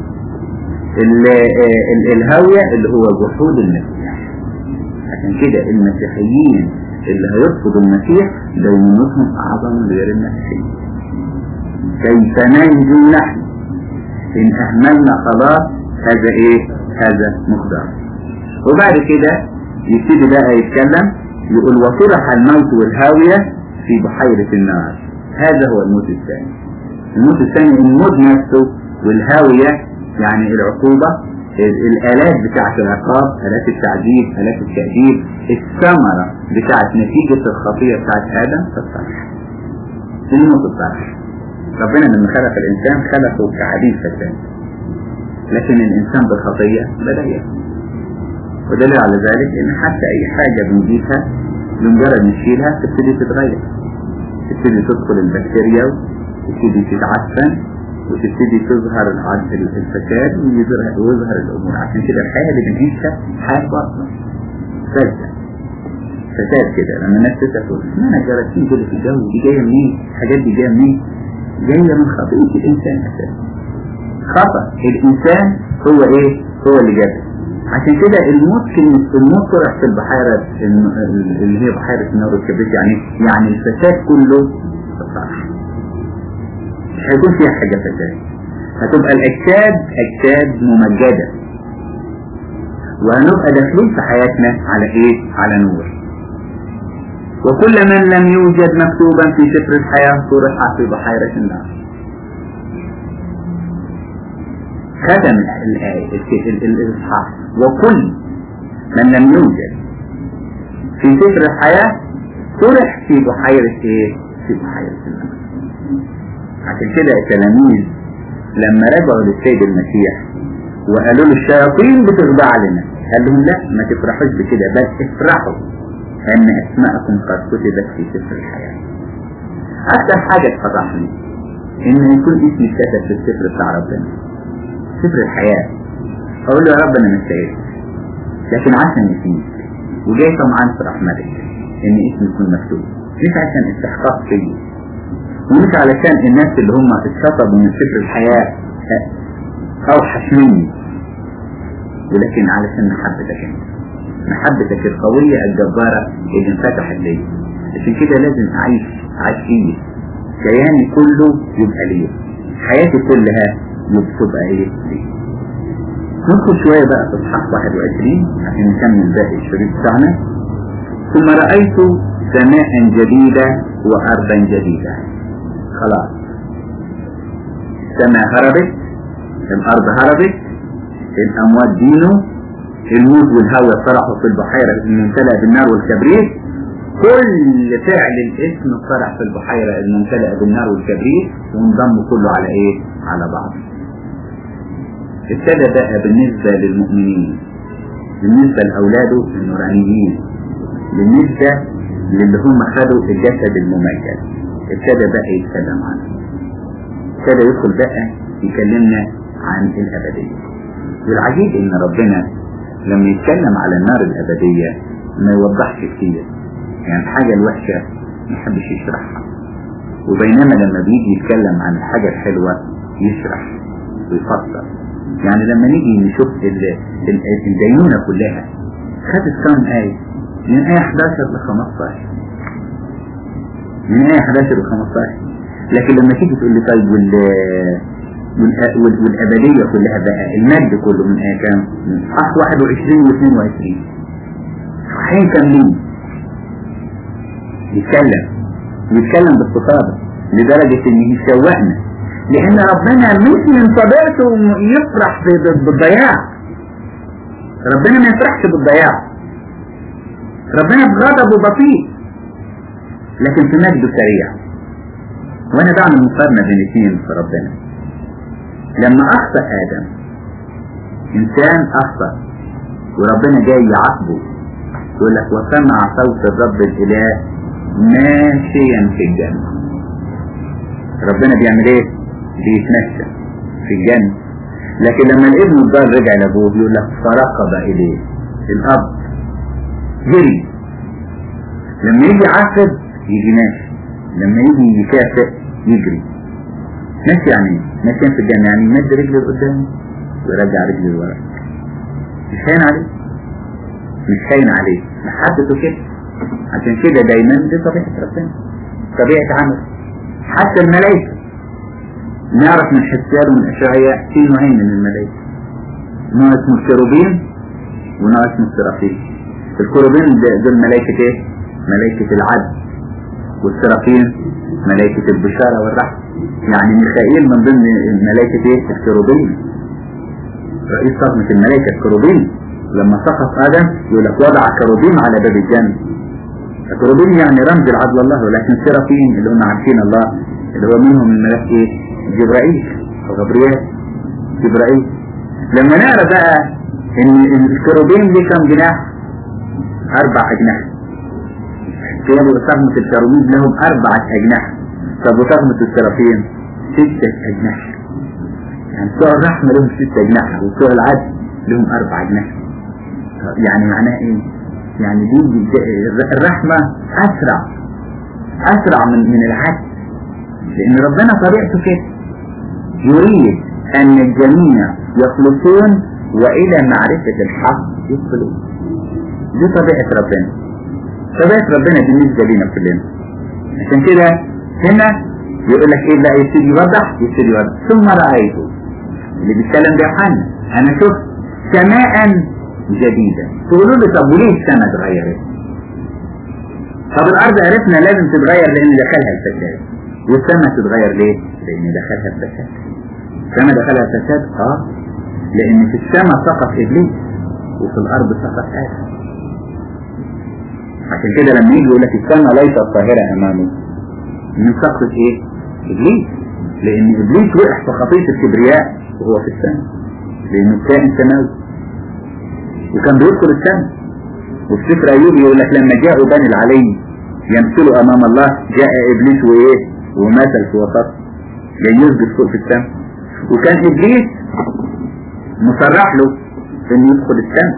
الهاوية اللي هو جحود المسيح عشان كده المسيحيين اللي هيرفضوا المسيح دينونتهم اعظم من غير المسيحيين كيف ننجو نحن ان اهملنا خلاص هذا ايه هذا مقدار وبعد كده يبتدي بقى يتكلم يقول وطرح الموت والهاوية في بحيرة النار هذا هو الموت الثاني الموت الثاني الموت نفسه والهاوية يعني العقوبة الآلات بتاعة العقاب آلات التعذيب آلات التأديب الثمرة بتاعة نتيجة الخطية بتاعة آدم الطرح الموت الطرح ربنا لما خلق الإنسان خلقه كعديد فساد لكن الإنسان بالخطية بدأ يأكل ودليل على ذلك ان حتى اي حاجة بنجيبها بمجرد نشيلها تبتدي تتغير تبتدي تدخل البكتيريا وتبتدي تتعفن وتبتدي تظهر الفساد ويظهر ويظهر الامور عشان كده الحياة اللي بنعيشها حياة باطنة فاسدة فساد كده لما الناس تسأل تقول ما انا جراثيم كده في الجو دي جاية منين؟ الحاجات دي جاية منين؟ جاية من خطيئة الانسان اساسا خطأ الانسان هو ايه؟ هو اللي جابه عشان كده الموت كلمة الموت طرح في البحيرة اللي هي بحيرة النار والكبريت يعني يعني الفساد كله الطرح مش هيكون فيها حاجة فساد هتبقى الأجساد أجساد ممجدة وهنبقى داخلين في حياتنا على إيه؟ على نور وكل من لم يوجد مكتوبا في سفر الحياة طرح في بحيرة النار ختم الآية الإصحاح وكل من لم يوجد في سفر الحياة طرح في بحيرة ايه؟ في بحيرة النار عشان كده التلاميذ لما رجعوا للسيد المسيح وقالوا له الشياطين بتخضع لنا قال لهم لا ما تفرحوش بكده بل افرحوا ان اسماءكم قد كتبت في سفر الحياة اكثر حاجة تفرحني ان يكون اسمي كتب في السفر بتاع ربنا سفر الحياة اقول له يا رب انا مستعد لكن عشان نسيت وجاي طمعان في رحمتك ان اسمي يكون مكتوب مش عشان استحقاق فيا ومش علشان الناس اللي هم اتشطبوا من سفر الحياة اوحش مني ولكن علشان محبتك انت محبتك القوية الجبارة اللي انفتحت لي عشان كده لازم اعيش اعيش فيه كياني كله يبقى ليه حياتي كلها تبقى ايه ليه ندخل شوية بقى في اصحاح 21 عشان نكمل باقي الشريط بتاعنا ثم رأيت سماء جديدة وأرضا جديدة خلاص السماء هربت الأرض هربت الأموات دينه الموت والهواء طرحوا في البحيرة الممتلئة بالنار والكبريت كل فعل الاسم طرح في البحيرة الممتلئة بالنار والكبريت وانضم كله على ايه على بعض ابتدى بقى بالنسبة للمؤمنين بالنسبة لأولاده النورانيين بالنسبة للي هم خدوا الجسد الممجد ابتدى بقى يتكلم عنه ابتدى يدخل بقى يكلمنا عن الأبدية والعجيب إن ربنا لما يتكلم على النار الأبدية ما يوضحش كتير يعني الحاجة الوحشة ما يحبش يشرحها وبينما لما بيجي يتكلم عن الحاجة الحلوة يشرح ويفسر يعني لما نيجي نشوف الدينونة كلها خدت كم آية من آية 11 ل 15 من آية 11 ل 15 لكن لما تيجي تقول لي طيب وال والأبدية كلها بقى المجد كله من آية كام؟ من أصح 21 و 22 صحيح كاملين يتكلم يتكلم باستفاضة لدرجة ان يشوقنا لان ربنا مش من طبيعته يفرح بالضياع ربنا ما يفرحش بالضياع ربنا بغضبه بطيء لكن في مجده سريع وانا بعمل مقارنة بين الاثنين في ربنا لما اخطأ ادم انسان اخطأ وربنا جاي يعاقبه يقول لك وسمع صوت الرب الاله ماشيا في الجنة ربنا بيعمل ايه بيتمشى في الجنة لكن لما الابن الضال رجع لابوه يقول لك فرقب اليه الاب جري لما يجي يعاقب يجي ماشي لما يجي يكافئ يجري ماشي يعني ايه ماشي في الجنة يعني يمد رجله لقدام ويرجع رجله لورا مش هين عليه مش هين عليه محدته كده عشان كده دايما دي طبيعة ربنا طبيعة عمل حتى الملائكة نعرف من حسيان ومن أشعياء في نوعين من الملائكة نوع اسمه الكروبين ونوع اسمه السرافين الكروبين دول ملائكة ايه؟ ملائكة العدل والسرافين ملائكة البشارة والرحمة يعني ميخائيل من ضمن ملائكة ايه؟ الكروبين رئيس طغمة الملائكة الكروبين لما سقط آدم يقول لك وضع كروبين على باب الجنة الكروبين يعني رمز العدل الله ولكن سرافين اللي هم عارفين الله اللي هو منهم الملاك ايه؟ جبرائيل وغبريال جبرائيل لما نقرا بقى ان الكروبين دي كم جناح اربع اجنحه كانوا طغمة الكروبين لهم اربعة اجنحه طب وطغمة السرافين ستة اجنحه يعني بتوع الرحمة لهم ستة اجنحه وبتوع العدل لهم اربع اجنحه يعني معناه ايه يعني دي الرحمة اسرع اسرع من من العدل لان ربنا طبيعته كده يريد ان الجميع يخلصون والى معرفة الحق يدخلون دي طبيعة ربنا طبيعة ربنا بالنسبة لنا كلنا عشان كده هنا يقول لك ايه بقى يبتدي يوضح يبتدي يوضح ثم رأيته اللي بيتكلم ده يوحنا انا شفت سماء جديدة تقولوا لي طب وليه السماء اتغيرت؟ طب الارض عرفنا لازم تتغير لان دخلها الفساد والسماء تتغير ليه؟ لان دخلها الفساد السماء دخلها الفساد اه لان في السماء سقط ابليس وفي الارض سقط ادم عشان كده لما يجي يقول لك السماء ليست طاهرة امامه من سقط ايه؟ ابليس لان ابليس وقع في خطية الكبرياء وهو في السماء لانه كائن سماوي وكان بيدخل السماء وفي سفر ايوب يقول لك لما جاءوا بني العلي يمثلوا امام الله جاء ابليس وايه ومثل في وسط جاي يسجد فوق في السماء وكان ابليس مصرح له انه يدخل السماء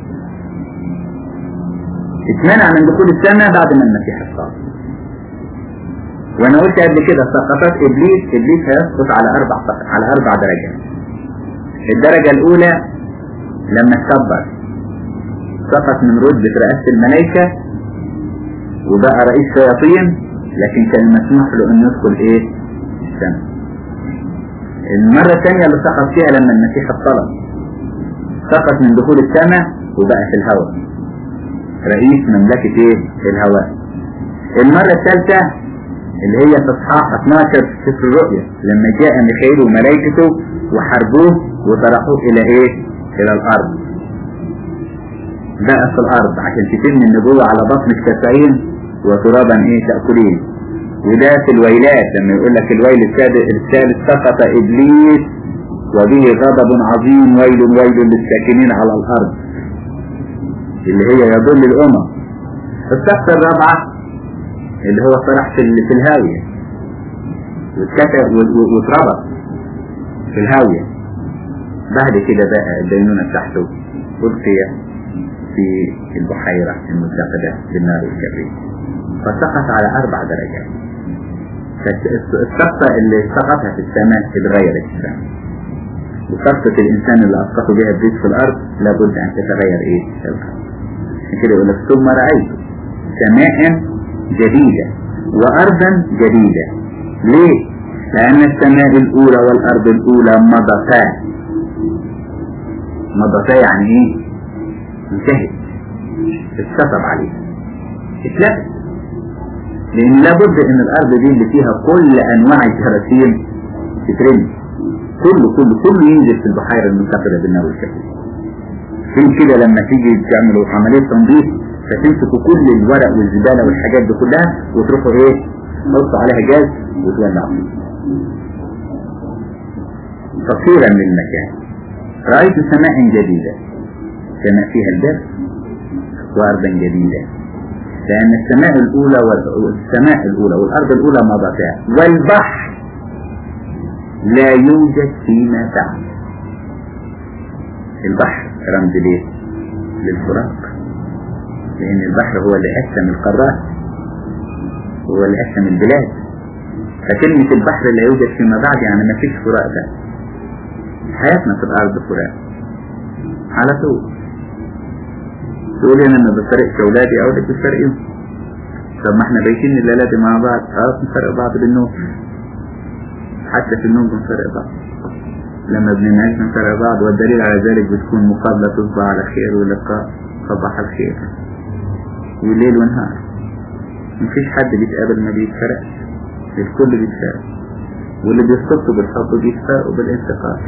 اتمنع من دخول السماء بعد ما المسيح اتصاب وانا قلت قبل كده سقطات ابليس ابليس هيسقط على اربع على اربع درجات الدرجة الاولى لما تكبر سقط من رتبة رئاسة الملائكة وبقى رئيس شياطين لكن كان مسموح له انه يدخل ايه السماء المرة الثانية اللي سقط فيها لما المسيح اطلب سقط من دخول السماء وبقى في الهواء رئيس مملكة ايه الهواء المرة الثالثة اللي هي في اصحاح 12 في سفر الرؤيا لما جاء ميخائيل وملائكته وحاربوه وطرحوه الى ايه الى الارض بقى في الارض عشان تتم النبوة على بطن الكسعين وترابا ايه تأكلين وده في الويلات لما يقول لك الويل الثالث سقط ابليس وبه غضب عظيم ويل ويل للساكنين على الارض اللي هي يضل الامم السقطة الرابعة اللي هو صرح في, في الهاوية واتكتب واتربط في الهاوية بعد كده بقى الدينونة بتاعته ألقي في البحيرة المتقدة بالنار الكبريت فسقط على أربع درجات فالسقطة اللي سقطها في السماء اتغيرت السماء وسقطة الإنسان اللي أسقطه بها البيت في الأرض لابد أن تتغير إيه الأرض عشان كده يقول لك ثم رأيت سماء جديدة وأرضا جديدة ليه؟ لأن السماء الأولى والأرض الأولى مضتا مضتا يعني إيه؟ انتهت اتكتب عليها اتلغت لان لابد ان الارض دي اللي فيها كل انواع الجراثيم تترمي كله كله كله ينزل في البحيرة المنتقدة بالنار الكثير عشان كده لما تيجي تعملوا عملية تنظيف فتمسكوا كل الورق والزبالة والحاجات دي كلها وتروحوا ايه تحطوا عليها جاز وتولعوا تصويرا للمكان رأيت سماء جديدة كما فيها البر وأرضا جديدة لأن السماء الأولى والسماء الأولى والأرض الأولى مضتا والبحر لا يوجد فيما بعد البحر رمز ليه للفراق لأن البحر هو اللي قسم القارات هو اللي قسم البلاد فكلمة البحر لا يوجد فيما بعد يعني ما فيش فراق ده حياتنا في الأرض فراق على طول تقول انا ما بفرقش اولادي اولاد بفرقهم طب ما احنا بايتين الليلة دي مع بعض اه بنفرق بعض بالنوم حتى في النوم بنفرق بعض لما بننعيش بنفرق بعض والدليل على ذلك بتكون مقابلة تصبح على خير ولقاء صباح الخير وليل ونهار مفيش حد بيتقابل ما بيتفرقش الكل بيتفرق واللي بيصطدوا بالحب بيتفرقوا بالانتقال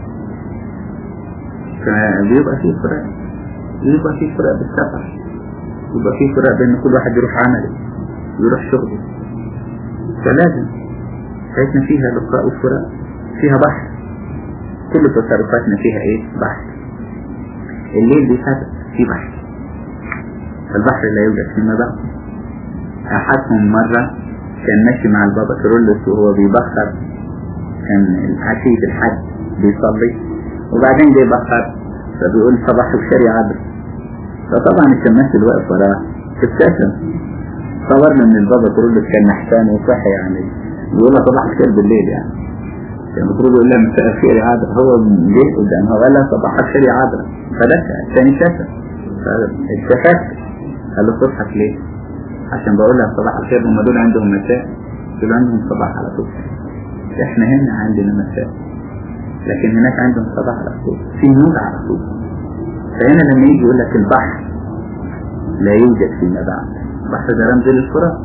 فبيبقى فيه فراق يبقى فيه فراق بالسفر يبقى فيه فراق بين كل واحد يروح عمله ويروح شغله فلازم حياتنا فيها لقاء وفراق فيها بحر كل تصرفاتنا فيها ايه بحر الليل بيسافر في بحر فالبحر لا يوجد فيما بعد أحدهم مرة كان ماشي مع البابا كيرلس وهو بيبخر كان عشية الحج بيصلي وبعدين جاي بخر فبيقول صباح الخير يا عبد فطبعا الشماس اللي واقف وراه ابتسم صورنا ان البابا كيرلس كان نحسان وصحي يعني يقول له صباح الخير بالليل يعني كان المفروض يقول لها مساء الخير يا عادل هو جه قدامها وقال لها صباح الخير يا عادل فدك الثاني ابتسم فالتفت قال له تصحك ليه؟ عشان بقول لها صباح الخير هم دول عندهم مساء دول عندهم صباح على طول احنا هنا عندنا مساء لكن هناك عندهم صباح على طول في نور على طول فهنا لما يجي يقول لك البحر لا يوجد فيما بعد البحر ده رمز للفراق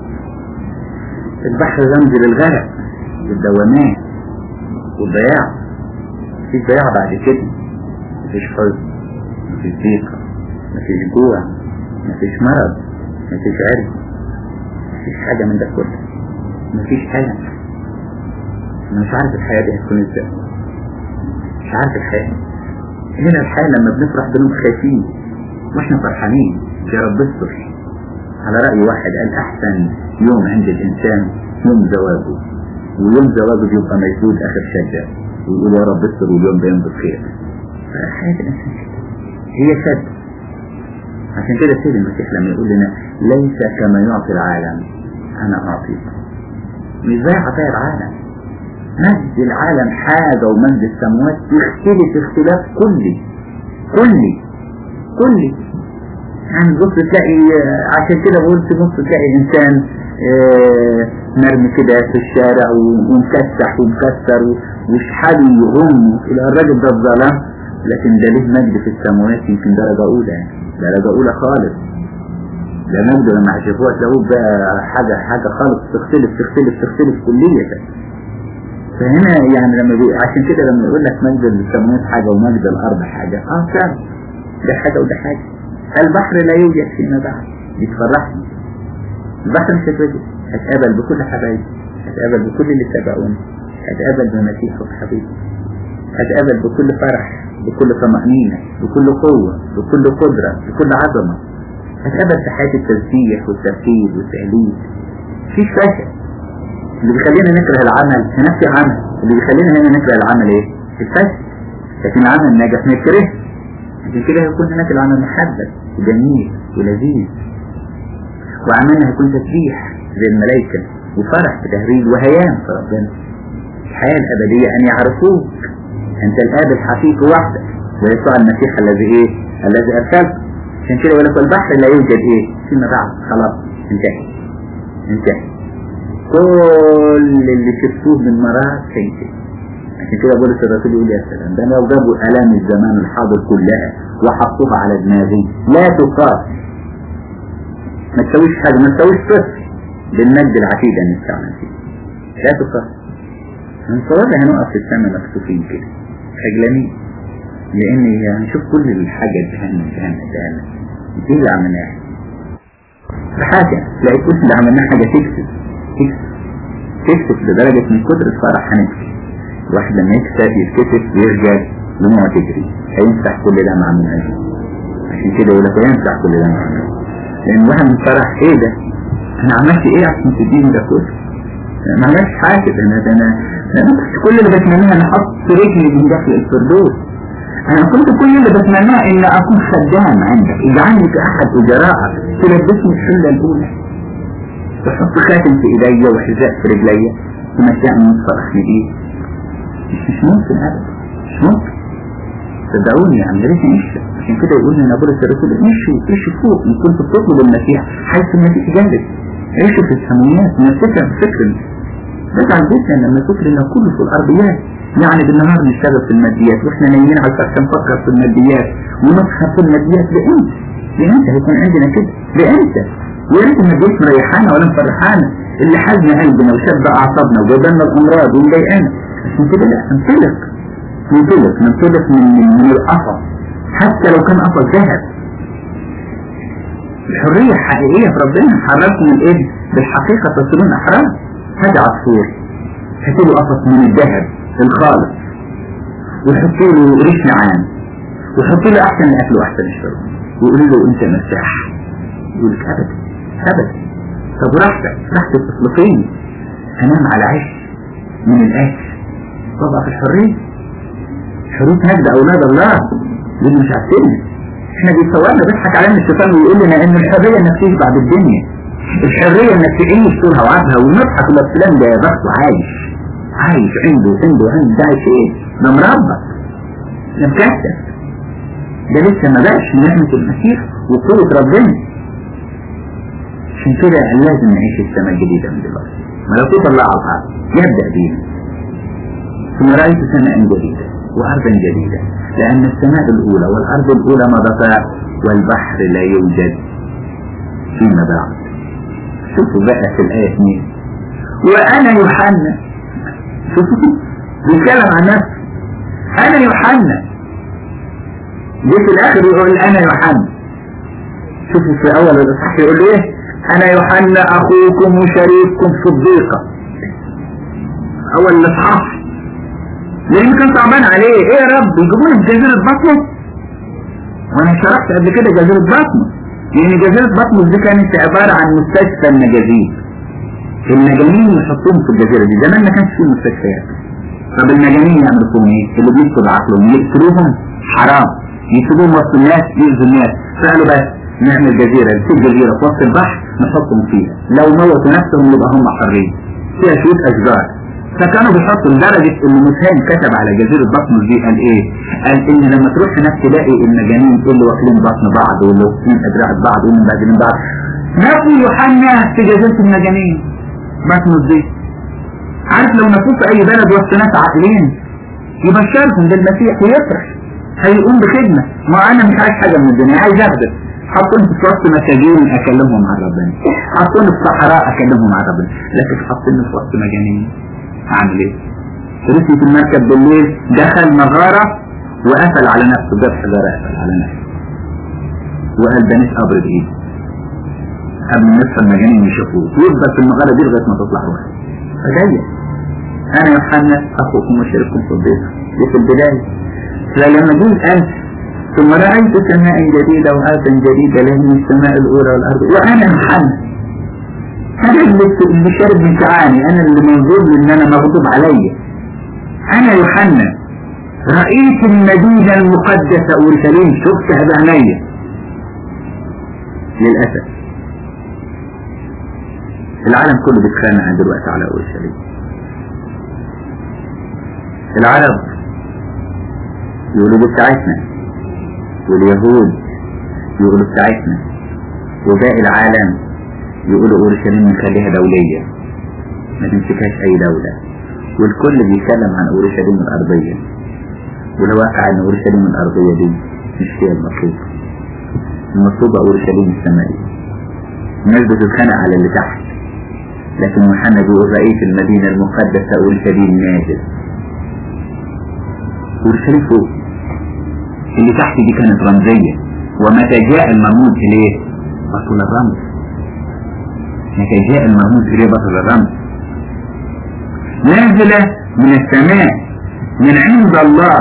البحر رمز للغرق والدوامات والضياع مفيش ضياع بعد كده مفيش حزن مفيش ضيقة مفيش جوع مفيش مرض مفيش عرق مفيش حاجة من ده كله مفيش ألم أنا مش عارف الحياة دي هتكون ازاي مش عارف الحياة هنا الحياة لما بنفرح بنبقى خايفين واحنا فرحانين يا رب استر على رأي واحد قال أحسن يوم عند الإنسان يوم زواجه ويوم زواجه بيبقى مشدود آخر شدة ويقول يا رب استر واليوم ده يوم بخير حياة الإنسان هي شد عشان كده سيد المسيح لما يقول لنا ليس كما يعطي العالم أنا أعطيك مش زي عطايا العالم مجد العالم حاجة ومجد السماوات يختلف اختلاف كلي كلي كلي يعني بص تلاقي عشان كده بقول تبص تلاقي إنسان اه مرمي كده في الشارع ومكسح ومكسر وشحاله يغم إلى الراجل ده الظلام لكن ده ليه مجد في السماوات يمكن درجة أولى يعني درجة أولى خالص ده مجد لما عشفوها تلاقوه بقى حاجة حاجة خالص تختلف تختلف تختلف كلية فهنا يعني لما بي... عشان كده لما يقول لك مجد السماوات حاجة ومجد الأرض حاجة اه فعلا ده حاجة وده حاجة البحر لا يوجد فيما بعد يتفرحني البحر مش هتوجد هتقابل بكل حبايبي هتقابل بكل اللي سبقوني هتقابل بمسيح وحبيبي هتقابل بكل فرح بكل طمأنينة بكل قوة بكل قدرة بكل عظمة هتقابل في حياة التسبيح والتركيز والتهليل مفيش فشل اللي بيخلينا نكره العمل هناك في عمل اللي بيخلينا هنا نكره العمل ايه؟ الفشل لكن العمل الناجح ما يكرهش عشان كده هيكون هناك العمل محبب وجميل ولذيذ وعملنا هيكون تسبيح زي الملائكة وفرح بتهريج وهيام في ربنا الحياة الأبدية أن يعرفوك أنت الآب الحقيقي وحدك ويسوع المسيح الذي إيه؟ الذي أرسلك عشان كده يقول لك البحر لا يوجد إيه؟ فيما بعد خلاص انتهى انتهى كل اللي شفتوه من مرات سينتهي عشان كده بولس الرسول يقول يا سلام ده لو جابوا آلام الزمان الحاضر كلها وحطوها على دماغي لا تقاس ما تسويش حاجة ما تسويش صفر بالمجد العتيد أن نستعمل فيه لا تصح هنصورها هنقف في السماء مكتوفين كده خجلانين لأن هنشوف كل الحاجة جهنم جهنم جهنم دي اللي عملناها حاجة تلاقي كل اللي عملناها حاجة تكسب تكسب تكسب لدرجة من كتر الفرح هنبكي الواحد لما يكسب يتكسب ويرجع دموعه تجري هيمسح كل ده مع من عجل عشان كده يقول لك يمسح كل ده مع من لأن الواحد من فرح ايه ده انا عملت ايه عشان تديني ده كله ما عملتش حاجة ده انا ده انا انا كنت كل اللي بتمناه ان احط رجلي من داخل الفردوس انا كنت كل اللي بتمناه ان اكون خدام عندك اجعلني كاحد اجراءك تلبسني الحلة الاولى تحط خاتم في ايديا وحذاء في رجليا تمتعني وتفرحني بيه مش ممكن ابدا مش ممكن صدقوني يا عم ريت نشفى عشان كده يقول لنا بولس الرسول مشوا مشوا فوق ان كنت بتطلب المسيح حيث المسيح جالس عيشوا في السماويات نفتكر بفكر بزعل جدا لما فكر ان كله في الارضيات يعني بالنهار نشتغل في الماديات واحنا نايمين على السقف نفكر في الماديات ونسخر في الماديات لامتى؟ لامتى هيكون عندنا كده؟ لامتى؟ ويا ريت الماديات مريحانا ولا مفرحانا اللي حزن قلبنا وشد اعصابنا وجابلنا الامراض ومضايقانا عشان كده لا ننطلق ننطلق ننطلق من من, من القفص حتى لو كان قفص ذهب الحرية حقيقية في ربنا حرركم من ايه بالحقيقة تصيرون احرار هذا عصفور حطوا له قفص من الذهب الخالص وحطوا له ريش نعام وحطوا له احسن الاكل واحسن الشرب ويقولوا له انت مرتاح يقول لك ابدا ابدا طب راحتك راحتك اطلقين انام على عيش من الاكل طبعا في الحرية حرية مجد اولاد الله دول مش عارفين احنا بيصورنا بيضحك علينا الشيطان ويقول لنا ان الحرية انك تعيش بعد الدنيا الحرية انك تعيش طولها وعبها ونضحك ولا فلان ده بخته عايش عايش عنده عنده عنده ده عايش ايه ده مربى ده مكتب ده لسه ما بقاش من نعمة المسيح وقوة ربنا عشان كده لازم نعيش السماء الجديدة من دلوقتي ملكوت الله على الأرض يبدأ بينا ثم رأيت سماء جديدة وأرضا جديدة لأن السماء الأولى والأرض الأولى مضتا والبحر لا يوجد فيما بعد شوفوا بقى في الآية 2 وأنا يوحنا شوفوا بيتكلم عن نفسه أنا يوحنا جه في الآخر يقول أنا يوحنا شوفوا في أول الإصحاح يقول إيه أنا يوحنا أخوكم وشريككم في الضيقة أول الإصحاح لأن كان صعبان عليه إيه يا رب يجيبوني في جزيرة بطمس وأنا شرحت قبل كده جزيرة بطمس لأن جزيرة بطمس دي كانت عبارة عن مستشفى المجازين المجانين يحطوهم في الجزيرة دي زمان ما كانش فيه مستشفيات طب المجانين يعملوا فيهم ايه؟ اللي بيفقد عقلهم يقتلوهم حرام يسيبوهم وسط الناس يؤذوا الناس فقالوا بس نعمل جزيرة في جزيرة في وسط البحر نحطهم فيها لو موتوا نفسهم يبقى هم حرين فيها شوية أشجار فكانوا بيحطوا لدرجة ان مسهام كتب على جزيرة بطمس دي قال ايه قال ان لما تروح هناك تلاقي المجانين اللي واكلين بطن بعض واللي واكلين ادراع بعض واللي مبهدلين بعض نفوا يوحنا في جزيرة المجانين بطمس دي عارف لو نفوه في اي بلد وسط ناس عاقلين يبشرهم بالمسيح ويفرح هيقوم بخدمة ما انا مش عايز حاجة من الدنيا عايز اخدم حطوني في وسط مساجين اكلمهم عن ربنا حطوني في صحراء اكلمهم عن ربنا لكن حطوني في وسط مجانين اعمل ايه رسي في المركب بالليل دخل مغارة وقفل على نفسه جاب حجارة قفل على نفسه وقال ده مش قبر بايد قبل ما يصحى المجانين يشوفوه ويفضل في المغارة دي لغاية ما تطلع روحه فجاية انا يوحنا اخوكم وشرككم في البيت دي في البداية فلما جيت انت ثم رأيت سماء جديدة وأرضا جديدة لأن السماء الأولى والأرض وأنا يوحنا أنا اللي اللي شارب من تعاني أنا اللي منظور لأن أنا مغضوب عليا أنا يوحنا رأيت المدينة المقدسة أورشليم شفتها بعينيا للأسف العالم كله بيتخانق دلوقتي على أورشليم العرب يقولوا دي بتاعتنا واليهود يقولوا بتاعتنا وباقي العالم يقولوا اورشليم نخليها دولية ما تمسكهاش اي دولة والكل بيتكلم عن اورشليم الارضية والواقع ان اورشليم الارضية دي مش هي المطلوبة المطلوبة اورشليم السمائية الناس بتتخانق على اللي تحت لكن يوحنا بيقول رئيس المدينة المقدسة أورشليم نازل أورشليم فوق اللي تحت دي كانت رمزية ومتى جاء المرموز إليه بطل الرمز متى جاء المرموز إليه بطل الرمز نازلة من السماء من عند الله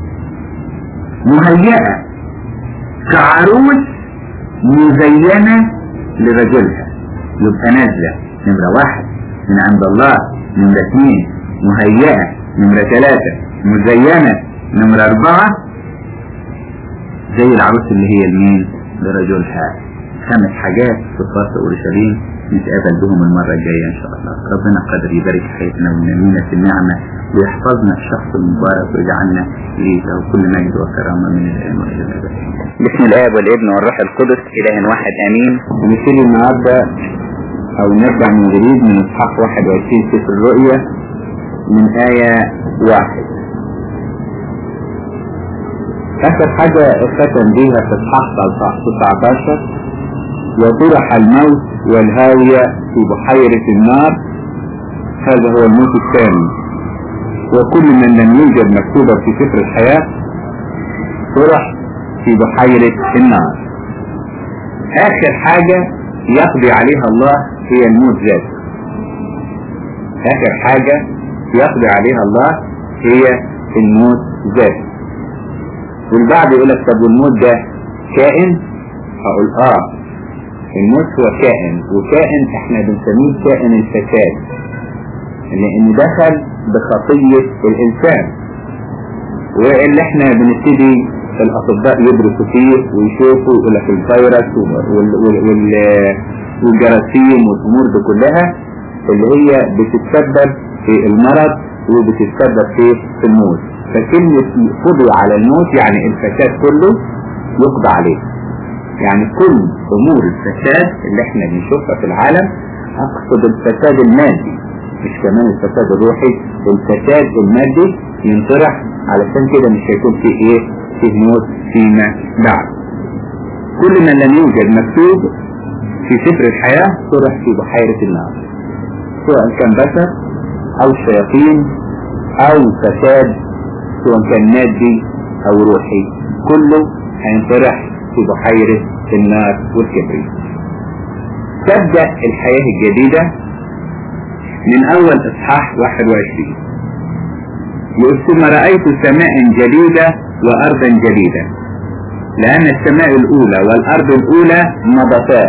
مهيئة كعروس مزينة لرجلها يبقى نازلة نمرة واحد من عند الله نمرة اثنين مهيئة نمرة ثلاثة مزينة نمرة أربعة زي العروس اللي هي المين لرجلها خمس حاجات في صفات أورشليم نتقابل بهم المرة الجاية إن شاء الله ربنا قدر يبارك حياتنا وينمينا في النعمة ويحفظنا الشخص المبارك ويجعلنا ليه له كل مجد وكرامة من الآن وإلى الأبد بسم الآب والابن والروح القدس إله واحد آمين ونبتدي النهاردة أو نرجع من جديد من إصحاح 21 سفر الرؤيا من آية واحد آخر حاجة ختم بيها في إصحاح 19 وطرح الموت والهاوية في بحيرة النار هذا هو الموت الثاني وكل من لم يوجد مكتوبا في سفر الحياة طرح في بحيرة النار آخر حاجة يقضي عليها الله هي الموت ذاته آخر حاجة يقضي عليها الله هي الموت ذاته والبعض يقول لك طب والموت ده كائن هقول اه الموت هو كائن وكائن احنا بنسميه كائن الفساد لان دخل بخطية الانسان واللي احنا بنبتدي الاطباء يدرسوا فيه ويشوفوا يقول لك الفيروس والجراثيم والامور دي كلها اللي هي بتتسبب في المرض وبتتسبب في في الموت فكلمة قضي على الموت يعني الفساد كله يقضى عليه يعني كل امور الفساد اللي احنا بنشوفها في العالم اقصد الفساد المادي مش كمان الفساد الروحي الفساد المادي ينطرح علشان كده مش هيكون فيه ايه فيه موت فيما بعد كل من لم يوجد مكتوب في سفر الحياة طرح في بحيرة النار سواء كان بشر او شياطين او فساد سواء كان مادي او روحي كله هينطرح في بحيرة النار والكبريت تبدأ الحياة الجديدة من أول إصحاح 21 يقول ثم رأيت سماء جديدة وأرضا جديدة لأن السماء الأولى والأرض الأولى مضتا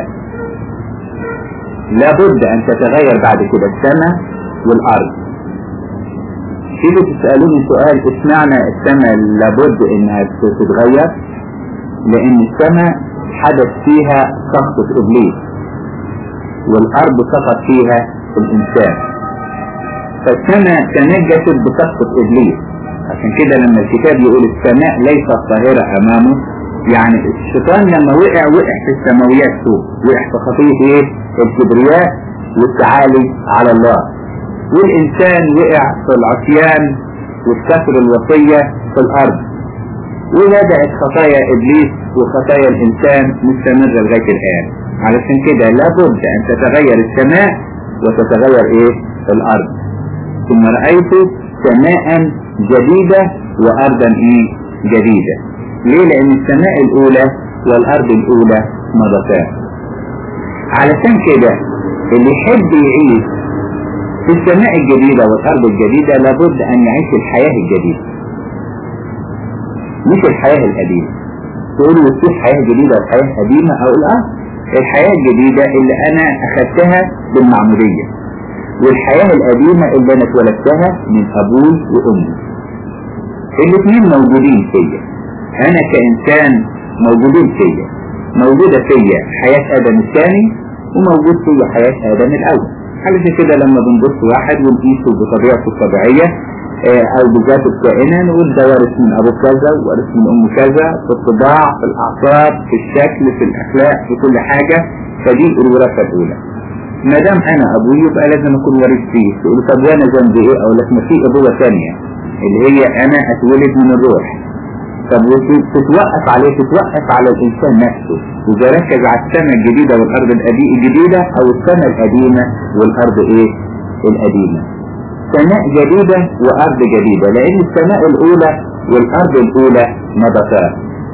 لابد أن تتغير بعد كده السماء والأرض تيجي تسألوني سؤال اشمعنى السماء لابد انها تتغير لان السماء حدث فيها سقطة ابليس والارض سقط فيها الانسان فالسماء تنجست بسقطة ابليس عشان كده لما الكتاب يقول السماء ليست طاهرة امامه يعني الشيطان لما وقع وقع في السماويات فوق وقع في خطية ايه الكبرياء والتعالي على الله والإنسان وقع في العصيان والكسر الوصية في الأرض وبدأت خطايا إبليس وخطايا الإنسان مستمرة لغاية الآن علشان كده لابد أن تتغير السماء وتتغير إيه الأرض ثم رأيت سماء جديدة وأرضا إيه جديدة ليه لأن السماء الأولى والأرض الأولى مضتان علشان كده اللي يحب يعيش في السماء الجديدة والأرض الجديدة لابد أن يعيش الحياة الجديدة مش الحياة القديمة تقول لي في حياة جديدة وحياة قديمة أقول أه الحياة الجديدة اللي أنا أخذتها بالمعمودية والحياة القديمة اللي أنا اتولدتها من أبوي وأمي الاثنين موجودين فيا أنا كإنسان موجودين فيا موجودة فيا حياة آدم الثاني وموجود فيا حياة آدم الأول علشان كده لما بنبص واحد ونقيسه بطبيعته الطبيعية او بذاته الكائنة نقول ده وارث من ابوه كذا وارث من امه كذا في الطباع في الاعصاب في الشكل في الاخلاق في كل حاجة فدي الوراثة الاولى ما دام انا ابوي يبقى لازم اكون وارث فيه تقول طب وانا ذنبي ايه او لك ما في ابوة ثانية اللي هي انا اتولد من الروح طب وتتوقف عليه تتوقف على الإنسان نفسه إذا ركز على السماء الجديدة والأرض الجديدة أو السماء القديمة والأرض إيه القديمة سماء جديدة وأرض جديدة لأن السماء الأولى والأرض الأولى نبتات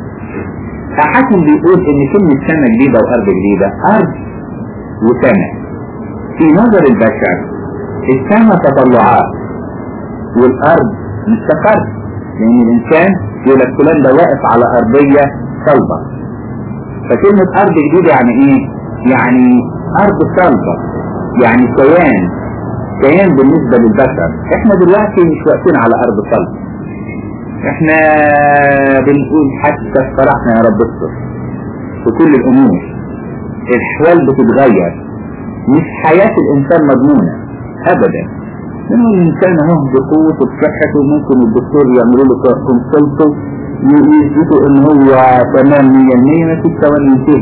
أحكم بيقول إن كلمة سماء جديدة وأرض جديدة أرض وسماء في نظر البشر السماء تطلعات والأرض مستقر لأن الإنسان يقول لك فلان ده واقف على أرضية صلبة فكلمة أرض جديدة يعني إيه؟ يعني أرض صلبة يعني كيان كيان بالنسبة للبشر إحنا دلوقتي مش واقفين على أرض صلبة إحنا بنقول حتى فرحنا يا رب استر في كل الأمور الأحوال بتتغير مش حياة الإنسان مضمونة أبدا لأن الإنسان اهو بقوته بصحته ممكن الدكتور يعملوا له كونسلته يثبتوا إن هو تمام 100% ما فيش ثواني ينتهي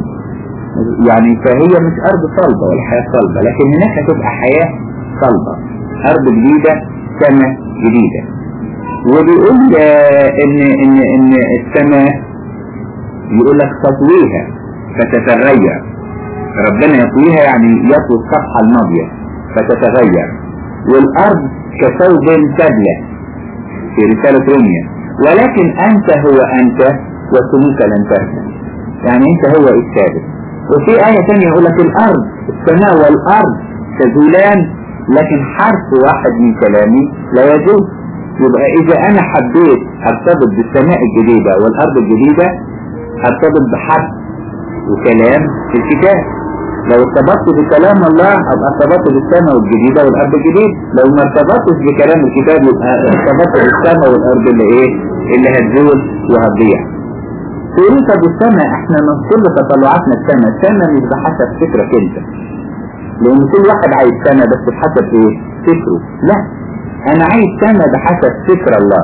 يعني فهي مش أرض صلبة ولا حياة صلبة لكن هناك هتبقى حياة صلبة أرض جديدة سماء جديدة وبيقول إن إن إن السماء يقول لك تطويها فتتغير ربنا يطويها يعني يطوي الصفحة الماضية فتتغير والأرض كثوب سبلة في رسالة روميا ولكن أنت هو أنت وسموك لن تهزم يعني أنت هو الثابت وفي آية ثانية يقول لك الأرض السماء والأرض تزولان لكن حرف واحد من كلامي لا يجوز يبقى إذا أنا حبيت أرتبط بالسماء الجديدة والأرض الجديدة أرتبط بحرف وكلام في الكتاب لو ارتبطت بكلام الله ابقى ارتبطت بالسماء والجديدة والارض الجديد لو ما ارتبطتش بكلام الكتاب يبقى ارتبطت بالسماء والارض اللي ايه اللي هتزول وهتضيع تقولي طب السماء احنا من كل تطلعاتنا السماء السماء مش بحسب فكرك انت لان كل واحد عايز سماء بس بحسب ايه فكره لا انا عايز سماء بحسب فكر الله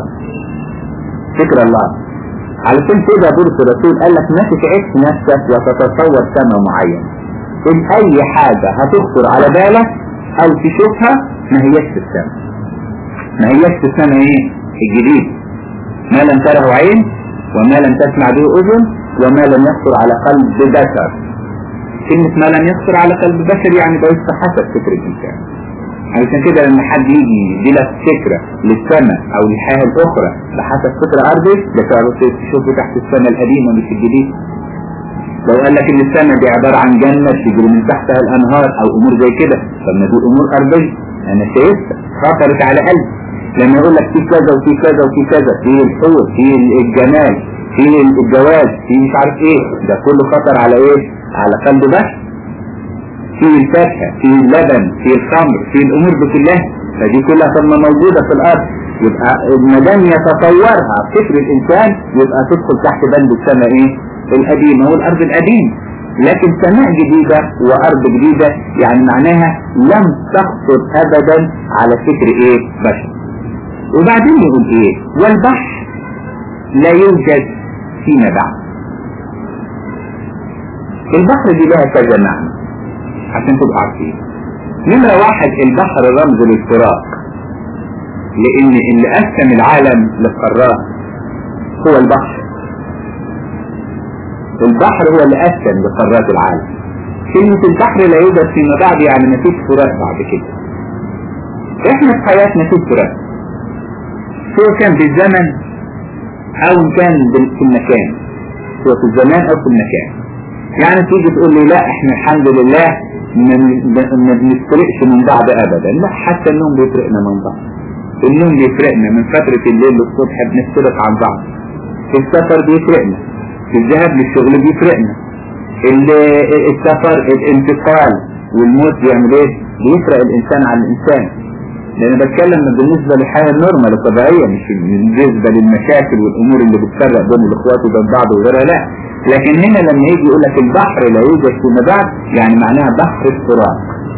فكر الله علشان كده بولس الرسول قال لك ما تتعبش نفسك وتتصور سماء معين ان اي حاجة هتخطر على بالك او تشوفها ما هيش في السماء ما هيش في السماء ايه الجديد ما لم تره عين وما لم تسمع به اذن وما لم يخطر على قلب بشر كلمة ما لم يخطر على قلب بشر يعني ده حسب فكر الانسان علشان كده لما حد يجي يدي لك فكرة للسماء او للحياة الاخرى بحسب فكر ارضي ده تعرف تشوفه تحت السماء القديمة مش الجديد لو قال لك ان السماء دي عبارة عن جنة تجري من تحتها الانهار او امور زي كده طب ما دي امور ارضية انا شايفها خطرت على قلبي لما يقول لك في كذا وفي كذا وفي كذا في الحور في الجمال في الجواز في مش عارف ايه ده كله خطر على ايه على قلب بشر في الفاكهة في اللبن في الخمر في الامور دي كلها فدي كلها ثم موجودة في الارض يبقى ما دام يتصورها فكر الانسان يبقى تدخل تحت بند السماء ايه القديمة والارض القديم لكن سماء جديدة وارض جديدة يعني معناها لم تخطر ابدا على فكر ايه بشر وبعدين يقول ايه والبحر لا يوجد فيما بعد البحر دي لها كذا معنى عشان تبقى عارفين نمرة واحد البحر رمز للفراق لان اللي قسم العالم للقارات هو البحر البحر هو اللي قسم لقارات العالم كلمة البحر لا يوجد فيما بعد يعني ما فيش فراق بعد كده احنا في حياتنا في فراق سواء كان بالزمن او كان في المكان سواء في الزمان او في المكان يعني تيجي تقول لي لا احنا الحمد لله ما بنفرقش من بعض ابدا لا حتى النوم بيفرقنا من بعض النوم بيفرقنا من فترة الليل للصبح بنفترق عن بعض السفر بيفرقنا الذهاب للشغل بيفرقنا السفر الانتقال والموت بيعمل ايه بيفرق الانسان عن الانسان لأن بتكلم بالنسبة للحياة النورمال الطبيعية مش بالنسبة للمشاكل والأمور اللي بتفرق بين الإخوات وبين بعض وغيرها لا لكن هنا لما يجي يقول لك البحر لا يوجد فيما بعد يعني معناها بحر الفراق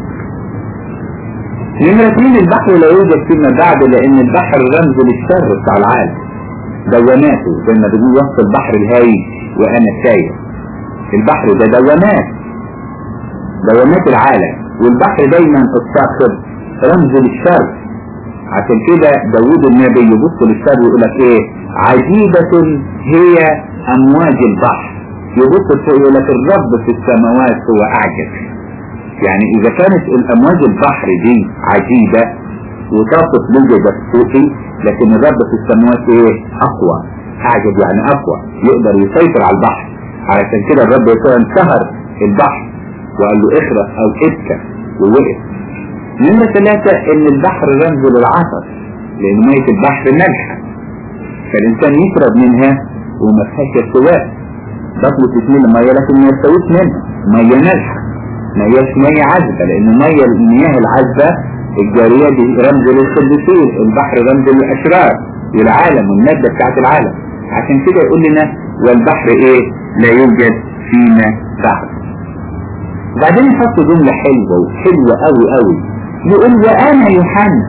نمرة اثنين البحر لا يوجد فيما بعد لأن البحر رمز للشر بتاع العالم دواماته زي ما بيقول وسط البحر الهايج وأنا ساير البحر ده دوامات دوامات العالم والبحر دايما الصاخب رمز للشر عشان كده داوود النبي يبص للشر ويقول لك ايه عجيبة هي أمواج البحر يبص فوق يقول لك الرب في السماوات هو أعجب يعني إذا كانت الأمواج البحر دي عجيبة وطاقة لوجدت فوقي لكن الرب في السماوات إيه أقوى أعجب يعني أقوى يقدر يسيطر على البحر علشان كده الرب يسوع انتهر البحر وقال له اخرس أو ابكى ووقف نمرة ثلاثة إن البحر رمز للعطش لأن مية البحر مالحة فالإنسان يشرب منها وما فيهاش ارتواء بطلة تسميل المية لكن ما يستويش منها مية مالحة ما هياش مية عذبة لأن مية المياه العذبة الجارية دي رمز للقديسين البحر رمز للأشرار والعالم والمادة بتاعت العالم عشان كده يقول لنا والبحر ايه لا يوجد فينا بحر بعدين يحط جملة حلوة وحلوة قوي قوي يقول وأنا يوحنا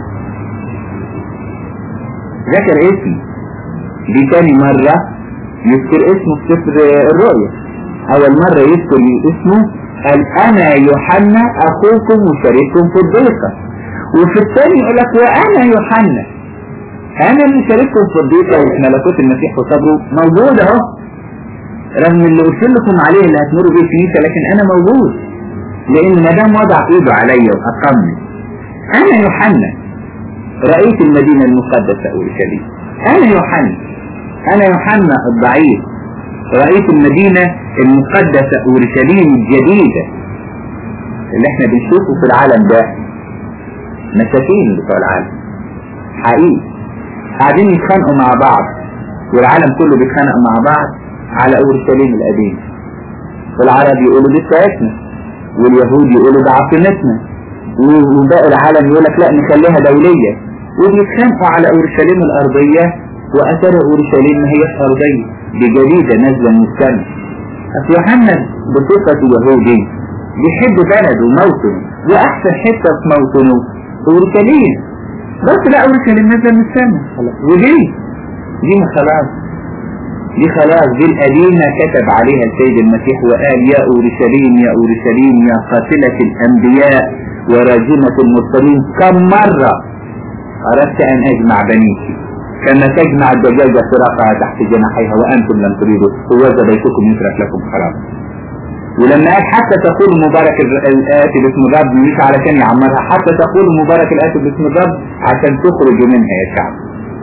ذكر اسمي دي تاني مرة يذكر اسمه في سفر الرؤيا أول مرة يذكر اسمه قال أنا يوحنا أخوكم وشريككم في الضيقة وفي الثاني يقول لك وأنا يوحنا أنا اللي شارككم في الضيقة وفي ملكوت المسيح وصبره موجود أهو رغم اللي قلت لكم عليه اللي هتمروا بيه كنيسة لكن أنا موجود لأن ما دام وضع إيده عليا وأقامني أنا يوحنا رأيت المدينة المقدسة أورشليم أنا يوحنا أنا يوحنا الضعيف رأيت المدينة المقدسة أورشليم الجديدة اللي احنا بنشوفه في العالم ده مساكين بتوع العالم حقيقي قاعدين يتخانقوا مع بعض والعالم كله بيتخانق مع بعض على أورشليم القديم والعرب يقولوا دي بتاعتنا واليهود يقولوا ده عاصمتنا وباقي العالم يقول لك لا نخليها دولية وبيتخانقوا على أورشليم الأرضية وأثر أورشليم ما هيش أرضية دي جديدة نازلة من السماء أصل يوحنا بصفة يهودي بيحب بلده وموطنه وأحسن حتة في موطنه أورشليم بس لا أورشليم نازلة من السماء ودي دي ما خلاص دي خلاص دي القديمة كتب عليها السيد المسيح وقال يا أورشليم يا أورشليم يا قاتلة الأنبياء وراجمة المرسلين كم مرة أردت أن أجمع بنيتي كما تجمع الدجاجة فراقها تحت جناحيها وأنتم لم تريدوا ووزى بيتكم يترك لكم خراب ولما قال حتى تقول مبارك الآتي باسم الرب مش علشان يعمرها حتى تقول مبارك الآتي باسم الرب عشان تخرج منها يا شعب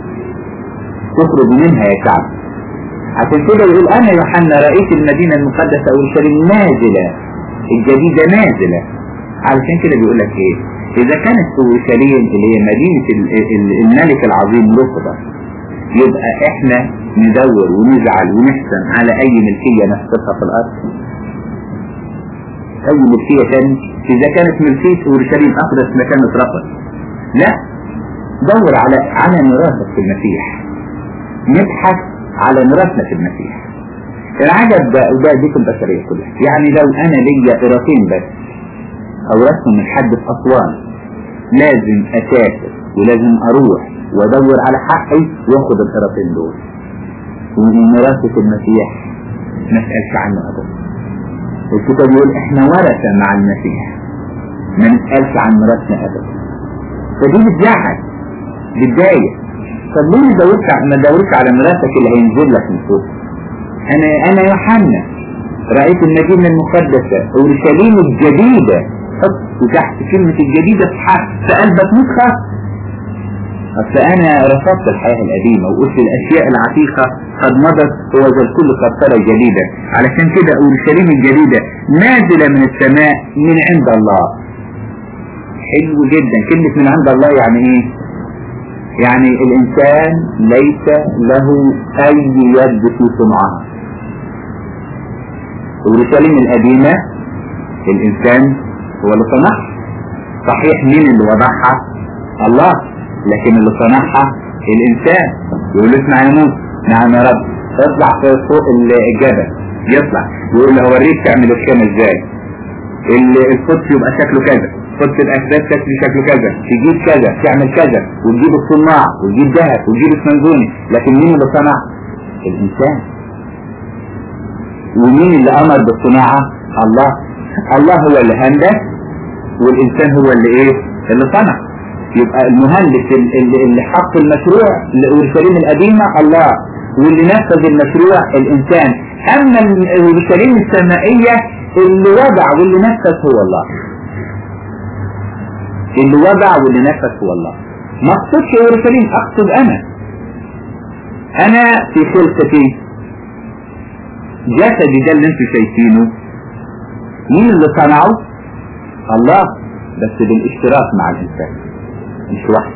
تخرج منها يا شعب عشان كده يقول أنا يوحنا رئيس المدينة المقدسة أورشليم نازلة الجديدة نازلة علشان كده بيقول لك إيه إذا كانت أورشليم اللي هي مدينة الملك العظيم رفضة يبقى إحنا ندور ونزعل ونحزن على أي ملكية نسقطها في الأرض أي ملكية تاني إذا كانت ملكية أورشليم أقدس مكان اترفض لا دور على على ميراثك في المسيح نبحث على ميراثنا في المسيح العجب ده وده ديك البشرية كلها يعني لو أنا ليا قراطين بس أورثهم من حد في أسوان لازم أسافر ولازم أروح وأدور على حقي وآخد القراطين دول وميراثي في المسيح ما اسألش عنه أبدا الكتاب يقول إحنا ورثة مع المسيح ما نسألش عن ميراثنا أبدا فدي بتزعل بتضايق طب ليه ما دورش ما دورش على ميراثك اللي هينزل لك من فوق أنا أنا يوحنا رأيت المدينة المقدسة أورشليم الجديدة حط تحت كلمة الجديدة في قلبك نسخة أصل أنا رفضت الحياة القديمة وقلت الأشياء العتيقة قد مضت وذا الكل قد صار جديدا علشان كده أورشليم الجديدة نازلة من السماء من عند الله حلو جدا كلمة من عند الله يعني إيه؟ يعني الإنسان ليس له أي يد في صنعها أورشليم القديمة الإنسان هو اللي صنعها صحيح مين اللي وضعها الله لكن اللي صنعها الإنسان يقول اسمع يا موسى نعم يا رب اطلع فوق الجبل يطلع يقول له هوريك تعمل الخيمة ازاي القدس يبقى شكله كذا قدس الأسباب شكله شكله كذا تجيب كذا تعمل كذا وتجيب الصناع وتجيب ذهب وتجيب اسمنزوني لكن مين اللي صنع الإنسان ومين اللي أمر بالصناعة الله الله هو اللي هندس والإنسان هو اللي إيه اللي صنع يبقى المهندس اللي, اللي حط المشروع لأورشليم القديمة الله واللي نفذ المشروع الإنسان أما اورشليم السمائية اللي وضع واللي نفذ هو الله اللي وضع واللي نفذ هو الله ما اقصدش اورشليم اقصد انا انا في خلقتي جسدي ده اللي انتوا شايفينه مين اللي صنعه الله بس بالاشتراك مع الانسان مش واحد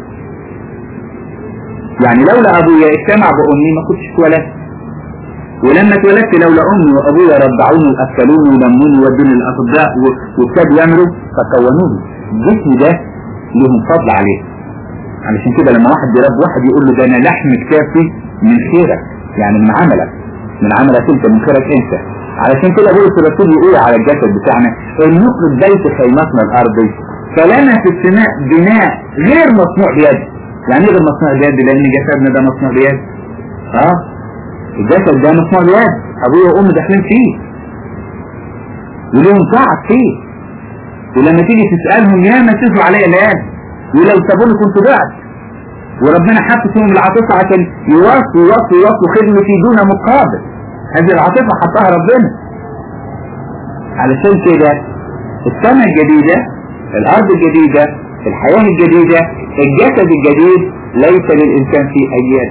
يعني لولا ابويا اجتمع بامي ما كنتش اتولدت ولما اتولدت لولا امي وابويا رضعوني واكلوني ولموني ودوني الاطباء وابتدوا يعملوا فكونوني جسمي ده لهم فضل عليه علشان كده لما واحد بيرب واحد يقول له ده انا لحم كافي من خيرك يعني من عملك من عملك انت من خيرك انت علشان كده بولس الرسول يقول على الجسد بتاعنا ان نخرج بيت خيمتنا الارضي فلنا في السماء بناء غير مصنوع بيد يعني ايه غير مصنوع بيد لان جسدنا ده مصنوع بيد اه الجسد ده مصنوع بيد ابويا وامي داخلين فيه وليهم قاعد فيه ولما تيجي تسألهم يا ما تزوا عليا الآن ولو سابوني كنت ضعت وربنا حط فيهم العاطفة عشان يواصلوا يواصلوا يواصلوا خدمتي دون مقابل هذه العاطفة حطها ربنا علشان كده السنة الجديدة الأرض الجديدة الحياة الجديدة الجسد الجديد ليس للإنسان فيه أيام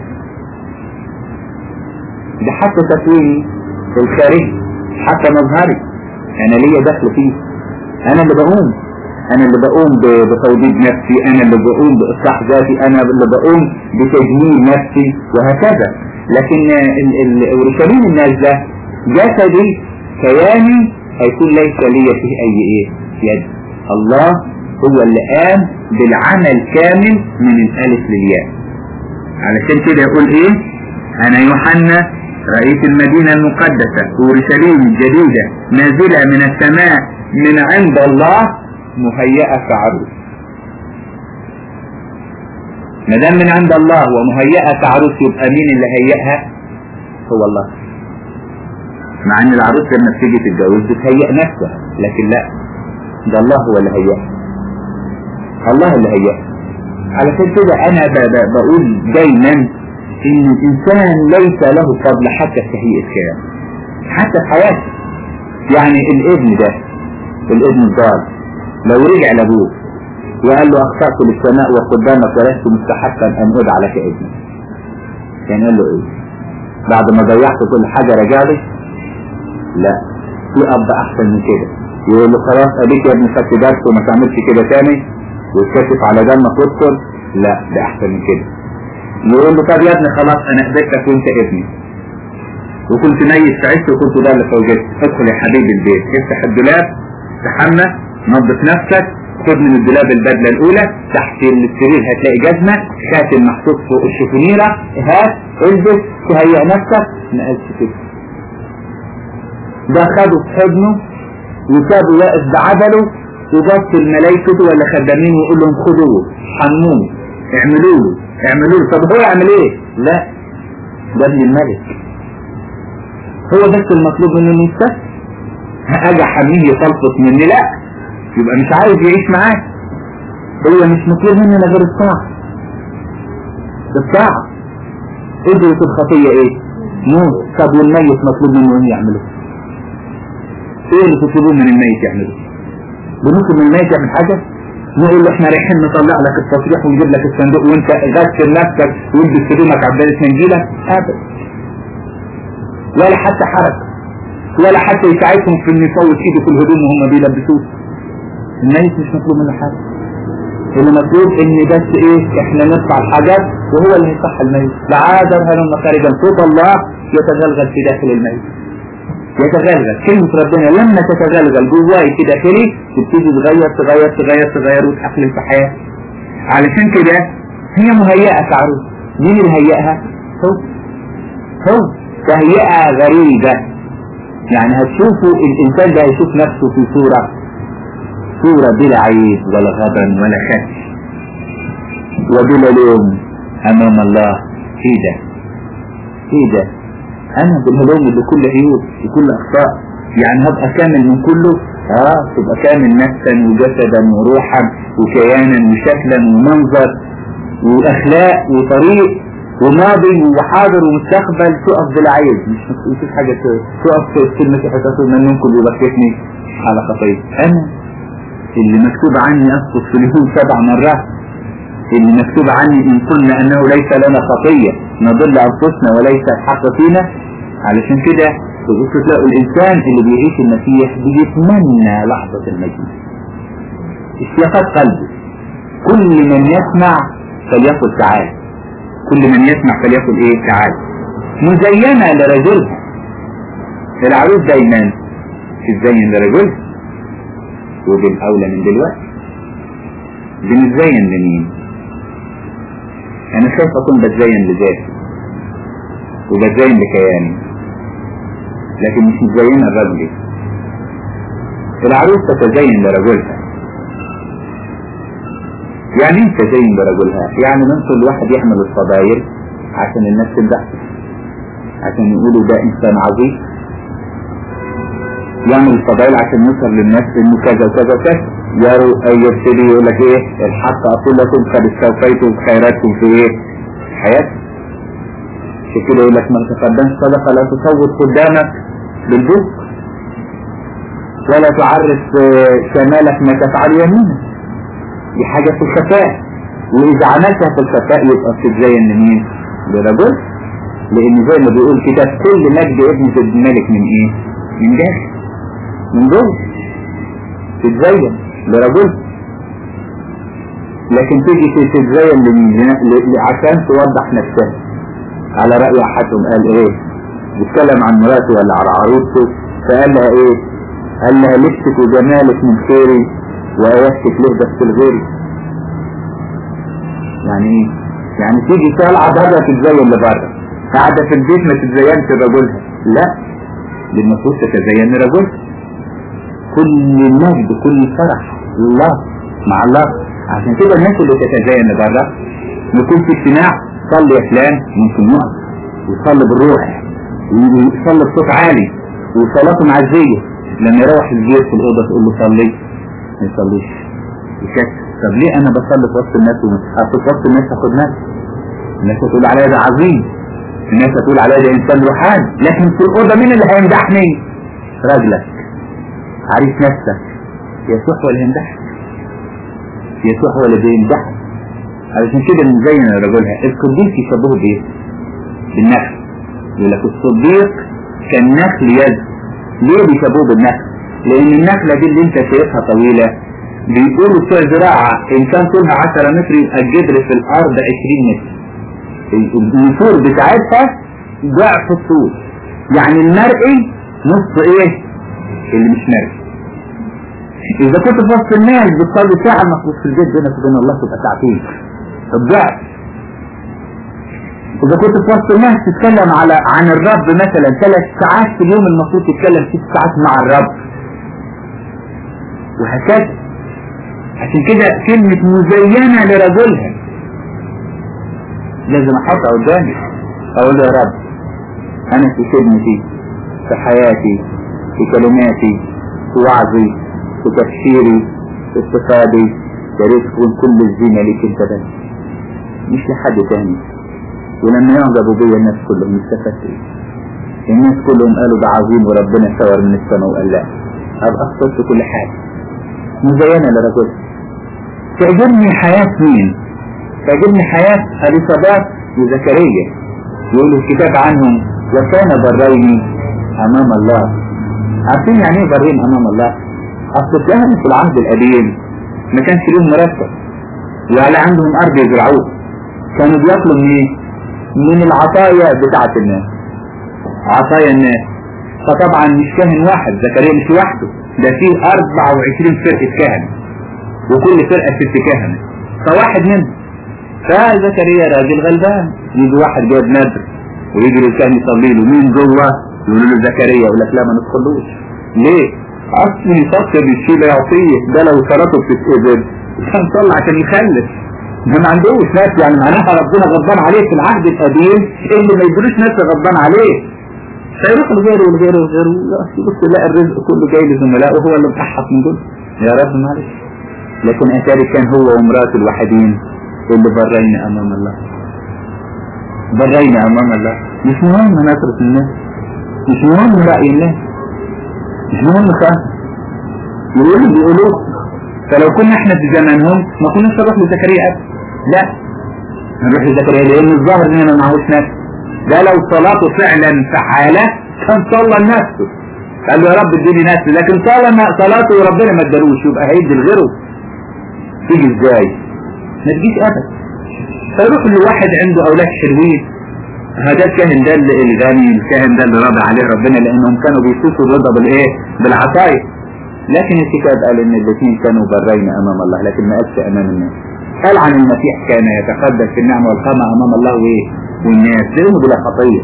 ده حتى تكويني الخارجي حتى مظهري أنا ليا دخل فيه انا اللي بقوم انا اللي بقوم بتوضيب نفسي انا اللي بقوم باصلاح ذاتي انا اللي بقوم بتجميل نفسي وهكذا لكن اورشليم الناس ده جسدي كياني هيكون ليس لي فيه اي ايه يد الله هو اللي قام بالعمل كامل من الالف للياء علشان كده يقول ايه انا يوحنا رئيس المدينة المقدسة اورشليم الجديدة نازلة من السماء من عند الله مهيئة كعروس ما دام من عند الله ومهيئة كعروس يبقى مين اللي هيئها هو الله مع ان العروس لما بتيجي تتجوز بتهيئ نفسها لكن لا ده الله هو اللي هيئها الله اللي هيئها علشان كده انا بقول دايما ان الانسان ليس له فضل حتى في تهيئة كلام حتى في حياته يعني الابن ده الابن الضال لو رجع لابوه وقال له اخطأت للسماء وقدامك ولست مستحقا ان ادعى لك ابني كان قال له ايه بعد ما ضيعت كل حاجة رجع لي لا في اب احسن من كده يقول له خلاص ابيك يا ابني خدت درس وما تعملش كده تاني وتكشف على دمك وادخل لا ده احسن من كده يقول له طب يا ابني خلاص انا قبلتك وانت ابني وكنت ميت تعبت وكنت ضالك وجدت ادخل يا حبيبي البيت افتح الدولاب تحمى نظف نفسك خد من الدولاب البدلة الأولى تحت السرير هتلاقي جزمة خاتم محطوط فوق الشفونيرة هات البس تهيئ نفسك ما قالش كده ده خده في حضنه وسابه واقف بعدله وبص الملايكة ولا خدامين ويقول لهم خدوه حموه اعملوا له اعملوا له طب هو يعمل ايه؟ لا ده ابن الملك هو بس المطلوب منه انه يستسلم اجي احميه يطلطط مني لا يبقى مش عايز يعيش معاه هو مش مطلوب مننا غير الطاعة الطاعة اجرة الخطية ايه موت طب والميت مطلوب منه ايه يعمله ايه اللي تطلبوه من الميت يعمله بنطلب من الميت يعمل حاجة نقول له احنا رايحين نطلع لك التصريح ونجيب لك الصندوق وانت غسل نفسك والبس هدومك عبالة منجيلك ابدا ولا حتى حركة ولا حتى يساعدهم في انه يفوت ايده في الهدوم وهم بيلبسوه الميت مش مطلوب منه حاجة اللي مطلوب ان بس ايه احنا نرفع الحاجات وهو اللي هيصح الميت بعادة هلم خارجا صوت الله يتغلغل في داخل الميت يتغلغل كلمة ربنا لما تتغلغل جواي في داخلي تبتدي تغير تغير تغير تغير وتحقلل في حياتي علشان كده هي مهيئة كعروس مين اللي هيئها؟ هو هو تهيئة غريبة يعني هتشوفوا الإنسان ده هيشوف نفسه في صورة صورة بلا عيب ولا غضن ولا خش وبلا لوم أمام الله ايه ده ايه ده أنا بالهلوم بكل عيوب بكل أخطاء يعني هبقى كامل من كله اه تبقى كامل نفسا وجسدا وروحا وكيانا وشكلا ومنظر واخلاق وطريق وماضي وحاضر ومستقبل تقف بالعيب مش مفيش حاجة تقف في كلمة حساسه من منكم يبكتني على خطية أنا اللي مكتوب عني أسقط في اليوم سبع مرات اللي مكتوب عني إن قلنا أنه ليس لنا خطية نضل أنفسنا وليس الحق فينا علشان كده تبص تلاقوا الإنسان اللي بيعيش المسيح بيتمنى لحظة المجيء اشتياقات قلبه كل من يسمع فليقل تعال كل من يسمع فليقل ايه تعال مزينة لرجلها العروس دايما تتزين لرجلها وبالأولى من دلوقتي بنتزين لمين انا خايف اكون بتزين لذاتي وبتزين لكياني لكن مش متزينة لرجلي العروس تتزين لرجلها يعني ايه تزين لرجلها يعني ممكن الواحد يحمل الفضايل عشان الناس تمدحه عشان يقولوا ده انسان عظيم يعمل الفضائل عشان يوصل للناس انه كذا وكذا وكذا يروا اي يبتدي يقول لك ايه الحق اقول لكم قد استوفيتم خيراتكم في ايه حياتكم عشان كده يقول لك ما تقدمش صدقه لا تصوت قدامك بالبوك ولا تعرف شمالك ما تفعل يمينك دي حاجة في الخفاء وإذا عملتها في الخفاء يبقى بتتزين لمين؟ لرجل لأن زي ما بيقول كده كل مجد ابن الملك من إيه؟ من داخل من جوه تتزين لرجل لكن تيجي تتزين لمين؟ عشان توضح نفسها على رأي أحدهم قال إيه؟ بيتكلم عن مراته ولا على عروسته فقال لها إيه؟ قال لها لبسك وجمالك من خيري وأيسك له بس الغير يعني ايه يعني تيجي طالعة بره تتزين لبره قاعدة في البيت ما تتزينش لرجلها لا المفروض تتزين لرجلها كل المجد كل الفرح الله مع الله عشان كده الناس اللي تتزين لبره يكون في اجتماع صلي يا فلان ممكن يقف ويصلي بالروح ويصلي بصوت عالي وصلاته معزية لما يروح البيت في الأوضة تقول له صلي ما يصليش يكسر طب ليه انا بصلي في وسط الناس ومتحط في وسط الناس اخد نفسي الناس هتقول عليا ده عظيم الناس هتقول عليا ده انسان روحاني لكن في الاوضه مين اللي هيمدحني راجلك عريس نفسك يسوع هو اللي هيمدحك يسوع هو اللي بيمدحك علشان كده بنزين رجلها القديس يشبهه بايه؟ بالنخل يقول لك الصديق كالنخل يد ليه بيشبهوه بالنخل؟ لان النخلة دي اللي انت شايفها طويلة بيقولوا بتوع زراعة ان كان طولها 10 متر يبقى الجدر في الارض 20 متر النسور بتاعتها ضعف الطول يعني المرئي نص ايه اللي مش مرئي اذا كنت في وسط الناس بتصلي ساعة المفروض في البيت بينك وبين الله تبقى ساعتين الضعف إذا كنت في وسط الناس تتكلم على عن الرب مثلا ثلاث ساعات في اليوم المفروض تتكلم ست ساعات مع الرب وهكذا عشان كده كلمة مزينة لرجلها لازم احطها قدامي اقول يا رب انا في خدمتي في حياتي في كلماتي في وعظي في تفسيري في استفادي يا ريت تكون كل الزينة ليك انت بس مش لحد تاني ولما يعجبوا بيا الناس كلهم استفدت ايه الناس كلهم قالوا ده عظيم وربنا شاور من السماء وقال لا ابقى اختصرت كل حاجة مزينة لرجل تعجبني حياة مين تعجبني حياة اليصابات وزكريا يقول الكتاب عنهم وكان برين امام الله عارفين يعني ايه برين امام الله اصل كان في العهد القديم ما كانش لهم مرتب ولا عندهم ارض يزرعوها كانوا بياكلوا من ايه من العطايا بتاعة الناس عطايا الناس فطبعا مش كاهن واحد زكريا مش لوحده ده فيه 24 فرقة كهنة وكل فرقة ست كهنة فواحد منهم فزكريا راجل غلبان يجي واحد جايب نذر ويجي الكاهن يصلي له مين جوه يقولوا له زكريا يقول لك لا ما ندخلوش ليه؟ اصل يفكر الشيء لا يعطيه ده لو شرطه بتتقبل كان طلع عشان يخلف ده ما عندوش ناس يعني معناها ربنا غضبان عليه في العهد القديم اللي ما يدروش ناس غضبان عليه فيروح لغيره ولغيره وغيره يبص يلاقي الرزق كله جاي لزملائه وهو اللي متحف من دول يا رب معلش لكن اتاري كان هو ومراته الوحيدين اللي برين امام الله برينا امام الله مش مهم نصرة الناس مش مهم رأي الناس مش مهم خالص يقولوا بيقولوا فلو كنا احنا في زمانهم ما كناش نروح لزكريا ابدا لا نروح لزكريا لان الظاهر اننا ما معهوش نفس ده لو صلاته فعلا فعالة كان صلى لنفسه قال له يا رب اديني نفسي لكن صلى صلاته وربنا ما ادالوش يبقى هيدي لغيره تيجي ازاي؟ ما تجيش ابدا فيروح لواحد عنده اولاد حلوين هذا الكاهن ده اللي الغني الكاهن ده اللي راضي عليه ربنا لانهم كانوا بيسوسوا الرضا بالايه؟ بالعطايا لكن الكتاب قال ان الاثنين كانوا برين امام الله لكن ما قالش امام الناس قال عن المسيح كان يتقدس في النعمه والقامه امام الله وايه؟ والناس لانه بلا خطيه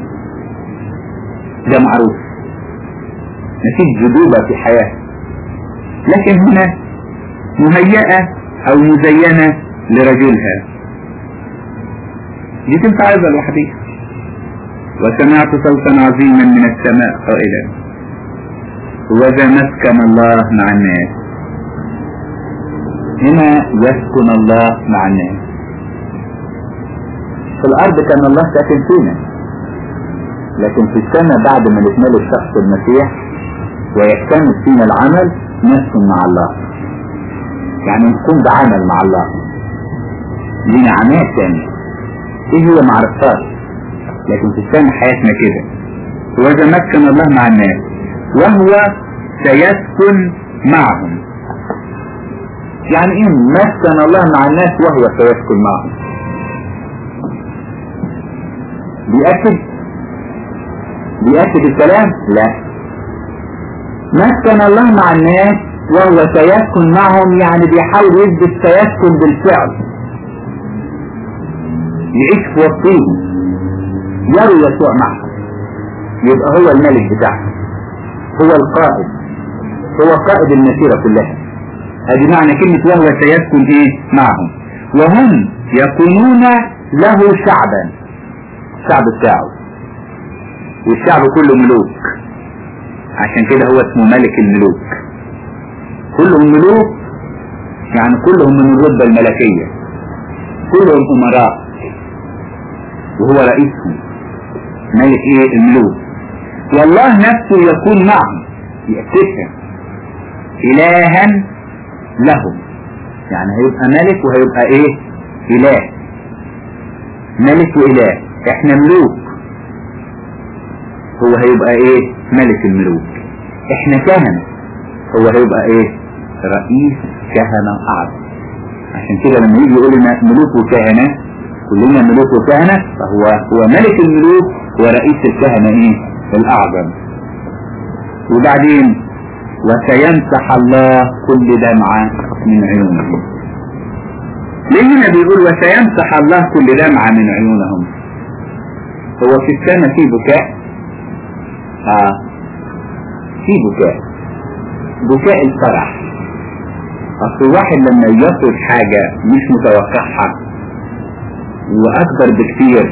ده معروف مفيش جدوبة في حياته لكن هنا مهيئة او مزينة لرجلها دي تنفع هذا الوحدية وسمعت صوتا عظيما من السماء قائلا وذا مسكن الله مع الناس هنا يسكن الله مع الناس في الارض كان الله ساكن فينا لكن في السماء بعد ما نكمل الشخص المسيح ويكتمل فينا العمل نسكن مع الله يعني نكون بعمل مع الله لنا عمات تانية ايه هي معرفتهاش لكن في السماء حياتنا كده وإذا مكن الله مع الناس وهو سيسكن معهم يعني ايه مسكن الله مع الناس وهو سيسكن معهم بيأكد بيأكد الكلام لا مسكن الله مع الناس وهو سيسكن معهم يعني بيحاول يثبت سيسكن بالفعل يعيش في وسطهم يروا يسوع معهم يبقى هو الملك بتاعهم هو القائد هو قائد المسيرة كلها هذه معنى كلمة وهو سيسكن ايه معهم وهم يكونون له شعبا الشعب بتاعه والشعب كله ملوك عشان كده هو اسمه ملك الملوك كلهم ملوك يعني كلهم من الرتبة الملكية كلهم أمراء وهو رئيسهم ملك ايه الملوك والله نفسه يكون معهم يأسسهم إلها لهم يعني هيبقى ملك وهيبقى ايه إله ملك وإله احنا ملوك هو هيبقى ايه ملك الملوك احنا كهنة هو هيبقى ايه رئيس كهنة اعظم عشان كده لما يجي يقول لنا ملوك وكهنة كلنا ملوك وكهنة فهو هو ملك الملوك ورئيس الكهنة ايه الاعظم وبعدين وسيمسح الله كل دمعة من عيونهم ليه هنا بيقول وسيمسح الله كل دمعة من عيونهم هو في السماء في بكاء اه في بكاء بكاء الفرح اصل الواحد لما يطلب حاجة مش متوقعها واكبر بكتير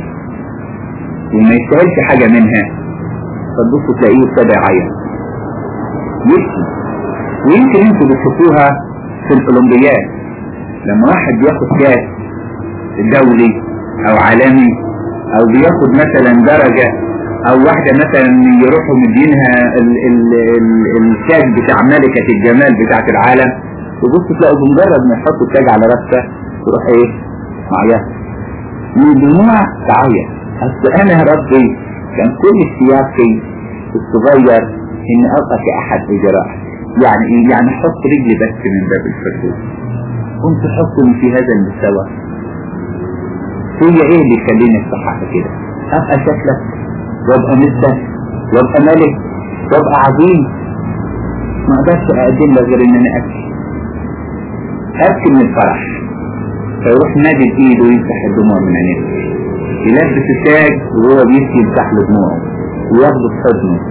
وما يستاهلش حاجة منها فتبص تلاقيه ابتدى يعيط يبكي ويمكن انتوا بتشوفوها في الاولمبياد لما واحد بياخد كاس دولي او عالمي او بياخد مثلا درجة او واحدة مثلا يروحوا مدينها التاج بتاع ملكة الجمال بتاعت العالم تبص تلاقوا بمجرد ما يحطوا التاج على راسها تروح ايه معيط من دموع تعيط اصل انا يا ربي كان كل سياقي الصغير ان ابقى كاحد اجراء يعني ايه يعني حط رجلي بس من باب الفردوس كنت حطني في هذا المستوى هي ايه اللي يخليني استحق كده ابقى شكلك وابقى مثلك وابقى ملك وابقى عظيم ما اقدرش اقدم لك غير ان انا ابكي ابكي من الفرح فيروح نادي ايده ويمسح الدموع من عينيه يلبس التاج وهو بيبكي يمسح له دموعه وياخده في حضنه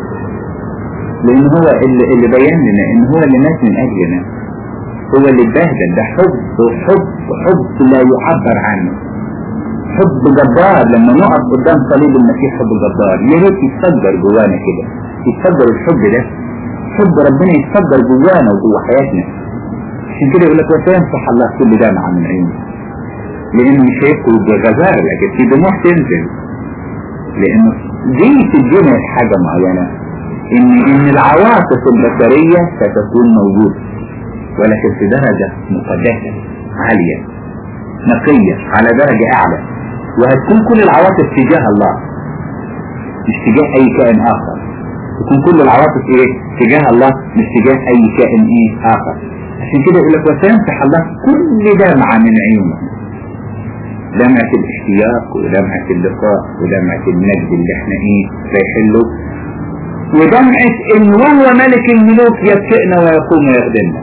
لان هو اللي, اللي بين لنا ان هو اللي مات من اجلنا هو اللي اتبهدل ده حب وحب وحب لا يعبر عنه حب جبار لما نقف قدام صليب المسيح حب جبار يا ريت يتفجر جوانا كده يتفجر الحب ده حب ربنا يتفجر جوانا وجوا حياتنا عشان كده يقول لك وسيمسح الله كل دمعة من عينه لان مش هيبقوا بغزارة لكن في دموع تنزل لانه دي تدينا حاجة معينة ان ان العواطف البشرية ستكون موجودة ولكن في درجة مقدسة عالية نقية على درجة اعلى وهتكون كل العواطف تجاه الله مش تجاه اي كائن اخر تكون كل العواطف ايه تجاه الله مش تجاه اي كائن ايه اخر عشان كده يقول لك وسيمسح الله كل دمعة من عيونه دمعة الاشتياق ودمعة اللقاء ودمعة المجد اللي احنا ايه رايحين له ودمعة ان وهو ملك الملوك يبكئنا ويقوم ويخدمنا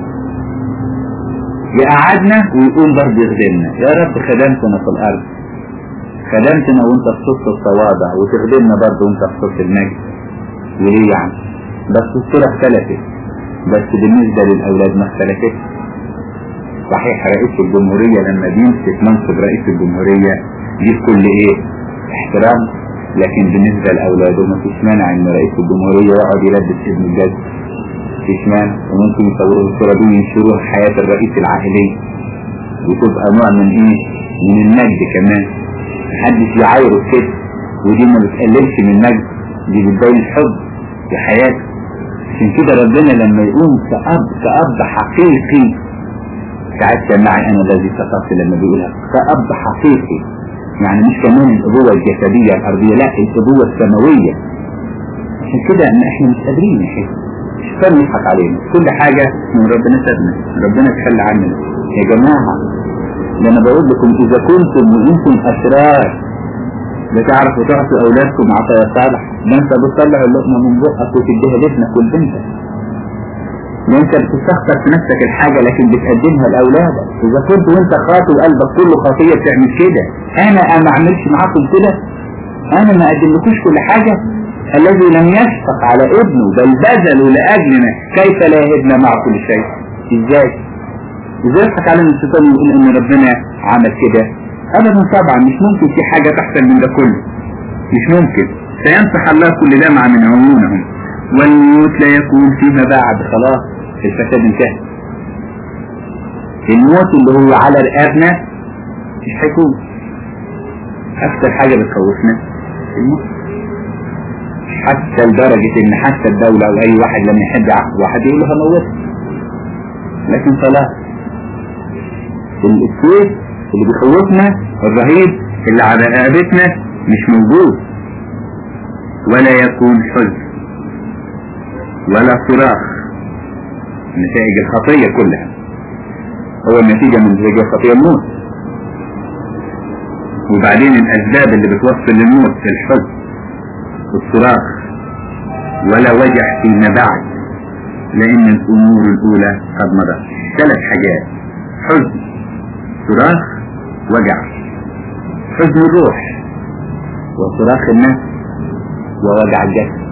يقعدنا ويقوم برضه يخدمنا يا رب خدمتنا في الارض خدمتنا وانت في صوت التواضع وتخدمنا برضه وانت في صوت المجد وليه يعني بس الصورة اختلفت بس بالنسبة للأولاد ما اختلفتش صحيح رئيس الجمهورية لما بيمسك منصب رئيس الجمهورية دي كل ايه احترام لكن بالنسبة لأولاده ما فيش مانع ان رئيس الجمهورية يقعد يلبس ابن الجد فيش مانع وممكن يصوروا الصورة دي وينشروها حياة الرئيس العائلي وتبقى نوع من ايه من المجد كمان محدش يعايره كده ودي ما بتقللش من المجد دي بتبين الحب في حياته عشان كده ربنا لما يقوم كأب كأب حقيقي ساعات سمعي انا الذي سقطت لما بيقولها كأب حقيقي يعني مش كمان الابوة الجسدية الارضية لا الابوة السماوية عشان كده ان احنا مش قادرين نحس الشيطان يضحك علينا كل حاجة من ربنا سابنا ربنا تخلى عننا يا جماعة ده انا بقول لكم اذا كنتم وانتم اشرار بتعرفوا تعطوا اولادكم عطايا صالح ده انت بتطلع اللقمة من بقك وتديها لابنك ولبنتك ده انت بتستخسر في نفسك الحاجة لكن بتقدمها لاولادك اذا كنت وانت خاطي وقلبك كله خطية بتعمل كده انا ما اعملش معاكم كده انا ما اقدملكوش كل حاجة الذي لم يشفق على ابنه بل بذله لاجلنا كيف لا يهبنا مع كل شيء ازاي ازاي يضحك علينا الشيطان يقول ان ربنا عمل كده ابدا طبعا مش ممكن في حاجة تحسن من ده كله مش ممكن سيمسح الله كل دمعة من عيونهم والموت لا يكون فيما بعد خلاص الفساد انتهى الموت اللي هو على رقابنا مش هيكون اكتر حاجة بتخوفنا الموت حتى لدرجة ان حتى الدولة او اي واحد لما يحب يعقد واحد يقول له هموته لكن خلاص الاسويس اللي بيخوفنا الرهيب اللي على رقبتنا مش موجود ولا يكون حزن ولا صراخ نتائج الخطية كلها هو النتيجة من نتائج الخطية الموت وبعدين الأسباب اللي بتوصل للموت الحزن والصراخ ولا وجع فيما بعد لأن الأمور الأولى قد مضت ثلاث حاجات حزن صراخ وجع حزن الروح وصراخ النفس ووجع الجسد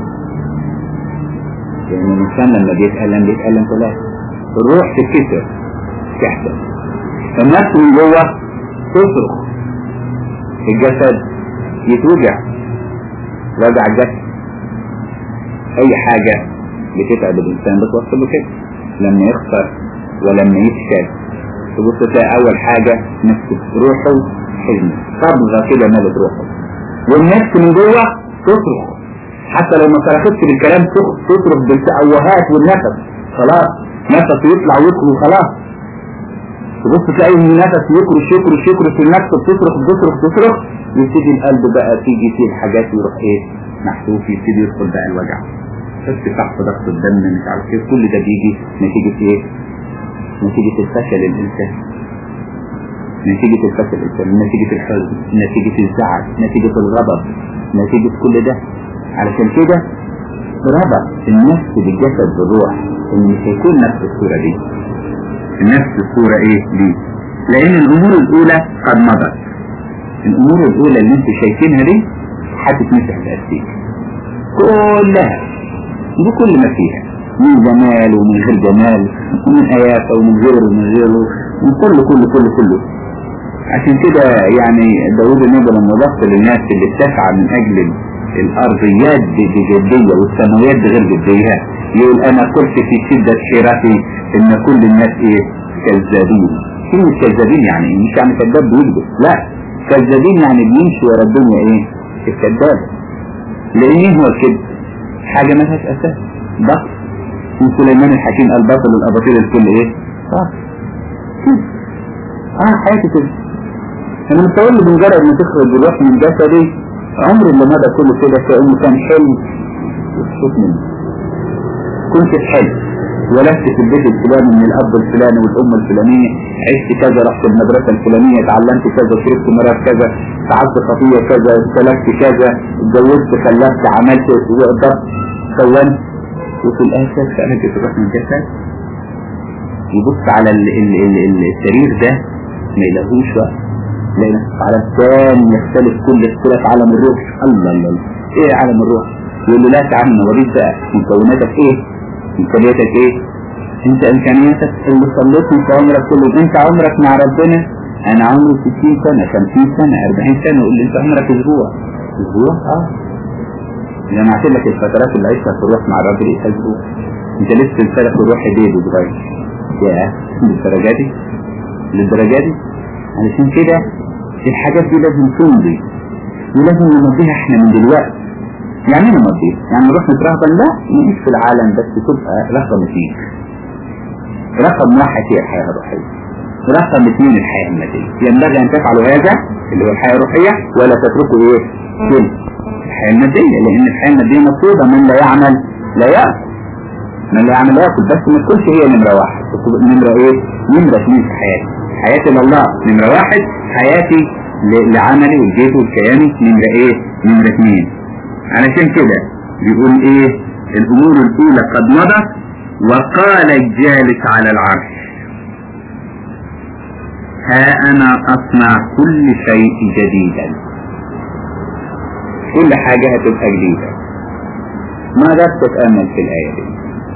يعني الإنسان لما بيتألم بيتألم ثلاثة الروح تتكسر تحصل النفس من جوه تصرخ الجسد يتوجع وجع الجسد أي حاجة بتتعب الإنسان بتوصل له كده لما يخسر ولما يفشل تبص تلاقي أول حاجة نفسه روحه حزن صبغة كده مالت روحه والنفس من جوه تصرخ حتى لو ما صرختش بالكلام تصرخ بالتأوهات والنفس خلاص نفس يطلع ويدخل وخلاص تبص تلاقي ان نفس يكرش يكرش يكرش النفس بتصرخ بتصرخ بتصرخ يبتدي القلب بقى تيجي فيه الحاجات يروح ايه محسوس يبتدي يدخل بقى الوجع ارتفاع في ضغط الدم مش عارف ايه كل ده بيجي نتيجة ايه نتيجة الفشل الانسان نتيجة الفشل الانسان نتيجة الحزن نتيجة الزعل نتيجة الغضب نتيجة كل ده علشان كده ربط النفس بالجسد بالروح ان مش هيكون نفس الصورة دي نفس الصورة ايه دي لان الامور الاولى قد مضت الامور الاولى اللي انتوا شايفينها دي هتتمسح بأسيك كلها بكل ما فيها من جمال ومن غير جمال ومن آيات ومن غيره ومن غيره من كله كله كله كله عشان كده يعني داود النبي لما ضغط للناس اللي بتسعى من أجل الأرضيات بجدية والسماويات بغير جدية يقول أنا قلت في شدة حيرتي إن كل الناس إيه كذابين كلمة كذابين يعني إيه؟ مش يعني كذاب بيكذب لا كذابين يعني بيمشي ورا الدنيا ايه الكذاب لان ايه هو الكذب حاجة ما لهاش اساس بطل من سليمان الحكيم قال بطل الاباطيل الكل ايه باطل اه حياتي كده انا متصور لي بمجرد ما تخرج الروح من جسدي عمري اللي مدى كله كده كأنه كان حلم وتشوف منه كنت في حلم ولدت في البيت الفلاني من الاب الفلاني والام الفلانية عشت كذا رحت المدرسة الفلانية اتعلمت كذا شربت مرات كذا فعلت خطية كذا سلكت كذا اتجوزت خلفت عملت وقدرت سويت وفي الاخر كانت تروح من جسد يبص على ال ال ال ال السرير ده ما يلاقوش وقت لان على الثاني يختلف كل اختلاف عالم الروح الله الله الله. ايه عالم الروح يقول له لا تعالى نوريك بقى مكوناتك ايه امكانياتك ايه انت امكانياتك اللي صليتني في عمرك كله انت عمرك مع ربنا انا عمري 60 سنة 50 سنة 40 سنة يقول لي انت عمرك اسبوع اسبوع اه انا قلت لك الفترات اللي عشتها في الروح مع الراجل ايه اسبوع انت لسه الفرق في الروح بيبي صغير يا للدرجة دي للدرجة دي علشان كده الحاجات دي لازم تمضي ولازم نمضيها احنا من دلوقتي يعني ايه نمضيها؟ يعني نروح نترهبن لا نعيش في العالم بس تبقى رقم اثنين رقم واحد هي الحياة الروحية رقم اثنين الحياة المادية ينبغي ان تفعلوا هذا اللي هو الحياة الروحية ولا تتركوا ايه؟ كل الحياة المادية لان الحياة المادية مطلوبة من لا يعمل لا يأكل من لا يعمل لا يأكل بس ما تكونش هي نمرة واحد نمرة ايه؟ نمرة اثنين في حياتي حياتي لله نمرة واحد حياتي ل- لعملي والجيت والكياني نمرة ايه؟ نمرة اثنين علشان كده بيقول ايه الامور الاولى قد مضت وقال الجالس على العرش ها انا اصنع كل شيء جديدا كل حاجة هتبقى جديدة ما قدرت تتأمل في الآية دي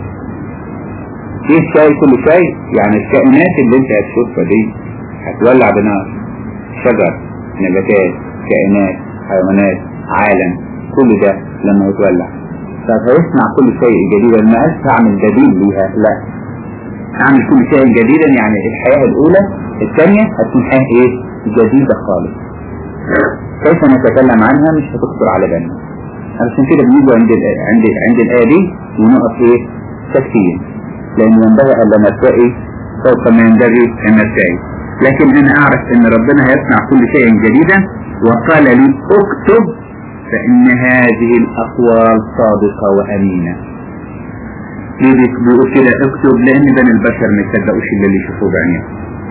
ايه شيء كل شيء يعني الكائنات اللي انت هتشوفها دي هتولع بنار شجر نباتات كائنات حيوانات عالم كل ده لما يتولع فهيصنع كل شيء جديدا ما قالش اعمل بديل ليها لا اعمل كل شيء جديدا يعني الحياة الاولى الثانية هتكون حياة ايه جديدة خالص كيف نتكلم عنها مش هتخطر على بالنا علشان كده بنيجي عند ال عند ال عند الآية دي ونقف ايه تكفير لأن ينبغي أن لا نرتقي فوق ما ينبغي أن نرتقي لكن أنا أعرف أن ربنا هيصنع كل شيء جديدا وقال لي اكتب فإن هذه الأقوال صادقة وأمينة ليه بيك- بيقول كده اكتب لأن بني البشر ما يصدقوش إلا اللي يشوفوه بعينيهم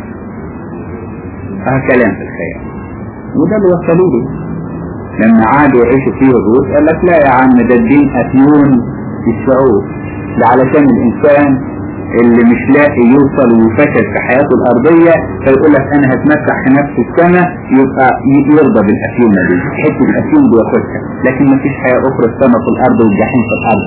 اه كلام في الخيال وده اللي وصلوا له لما عادوا يعيشوا فيه الروس قال لك لا يا عم ده الدين أتيون في الشعوب ده علشان الإنسان اللي مش لاقي يوصل وفشل في حياته الأرضية فيقول لك أنا هتمسح في نفس السنة يبقى ي- يرضى بالأفيونة دي حتة الأفيون دي ياخدها لكن ما فيش حياة أخرى السماء في الأرض والجحيم في الأرض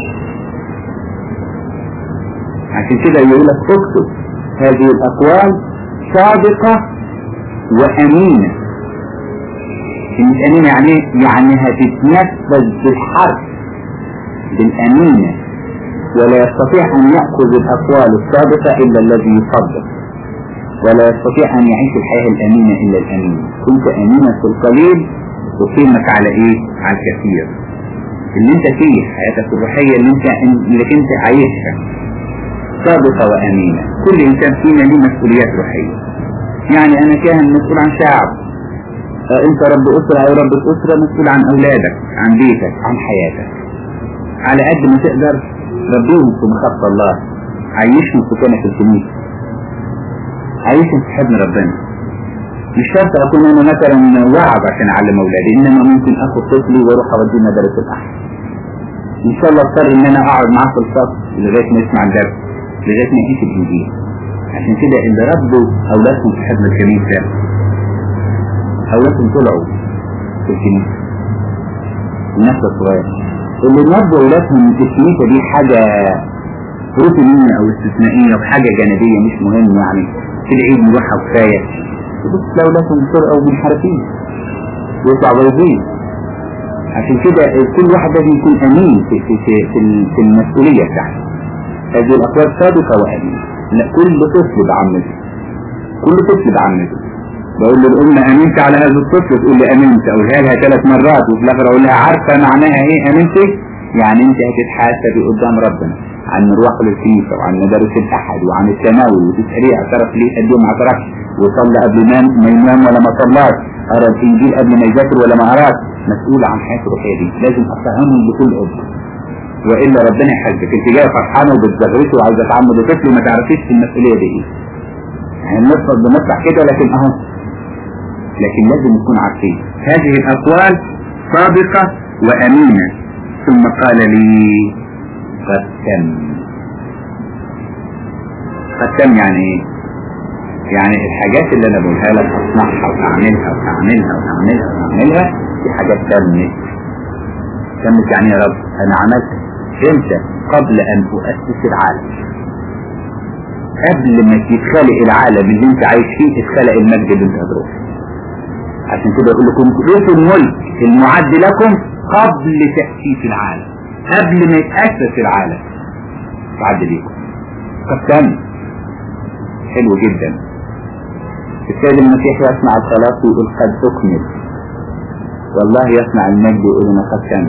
عشان كده يقول لك اكتب هذه الأقوال صادقة وأمينة مش أمينة يعني إيه؟ يعني هتتنفذ بالحرف بالأمينة ولا يستطيع أن يأخذ الأقوال الصادقة إلا الذي يصدق ولا يستطيع أن يعيش الحياة الأمينة إلا الأمين كنت أمينا في القليل وقيمك على إيه؟ على الكثير اللي انت فيه حياتك الروحية اللي انت اللي انت عايشها صادقة وأمينة كل إنسان فينا له مسؤوليات روحية يعني أنا كاهن مسؤول عن شعب آه، أنت رب أسرة أو رب أسرة مسؤول عن أولادك عن بيتك عن حياتك على قد ما تقدر ربيهم في مخافة الله عيشهم في كنف الكنيسة عيشهم في حضن ربنا مش شرط أكون أنا مثلا وعظ عشان أعلم أولادي إنما ممكن آخد طفلي وأروح أوديه مدارس الأحد إن شاء الله اضطر إن أنا أقعد معاه في الصف لغاية ما يسمع الدرس لغاية ما يعيش الإنجيل عشان كده اللي ربوا أولادهم في حضن الكنيسة أولادهم طلعوا في الكنيسة الناس الصغيرة اللي ربوا أولادهم في الكنيسة دي حاجة روتينية أو استثنائية وحاجة جانبية مش مهم يعني في العيد نروحها وكفاية بس لأولادهم سرقة ومنحرفين ويطلع بايظين عشان كده كل واحد لازم يكون أمين في, في, في, في, في المسؤولية بتاعته هذه الأقوال صادقة وأمين لا كل طفل بعمل كل طفل بعمته بقول للأم أمنت على هذا الطفل تقول لي أمنت أقولها لها ثلاث مرات وفي الآخر أقول لها عارفة معناها إيه أمنتي يعني أنت هتتحاسبي قدام ربنا عن مروح للكنيسة وعن مدارس الأحد وعن التناول وتسأليه اعترف ليه قد إيه ما اعترفش وصلى قبل ما ما ينام ولا ما صلاش قرا الإنجيل قبل ما يذاكر ولا ما قراش مسؤول عن حياته الروحية دي لازم أفهمه بكل أب وإلا ربنا يحاسبك أنت جاية فرحانة وبتزغرتي وعايزة تعمد طفل وما تعرفيش المسؤولية دي إيه يعني نفرض بنفرح كده لكن أهو لكن لازم نكون عارفين هذه الأقوال صادقة وأمينة ثم قال لي قد تم قد تم يعني ايه يعني الحاجات اللي انا بقولها لك اصنعها واعملها واعملها واعملها واعملها دي حاجات تمت تمت يعني يا رب انا عملت امتى قبل ان اؤسس العالم قبل ما يتخلق العالم اللي انت عايش فيه اتخلق المجد اللي انت هتروح عشان كده اقول لكم رثوا الملك المعد لكم قبل تأسيس العالم قبل ما يتأسس العالم بعد ليكم قد تم حلو جدا السيد المسيح يصنع الخلاص ويقول قد أكمل والله يصنع المجد ويقول أنا قد تم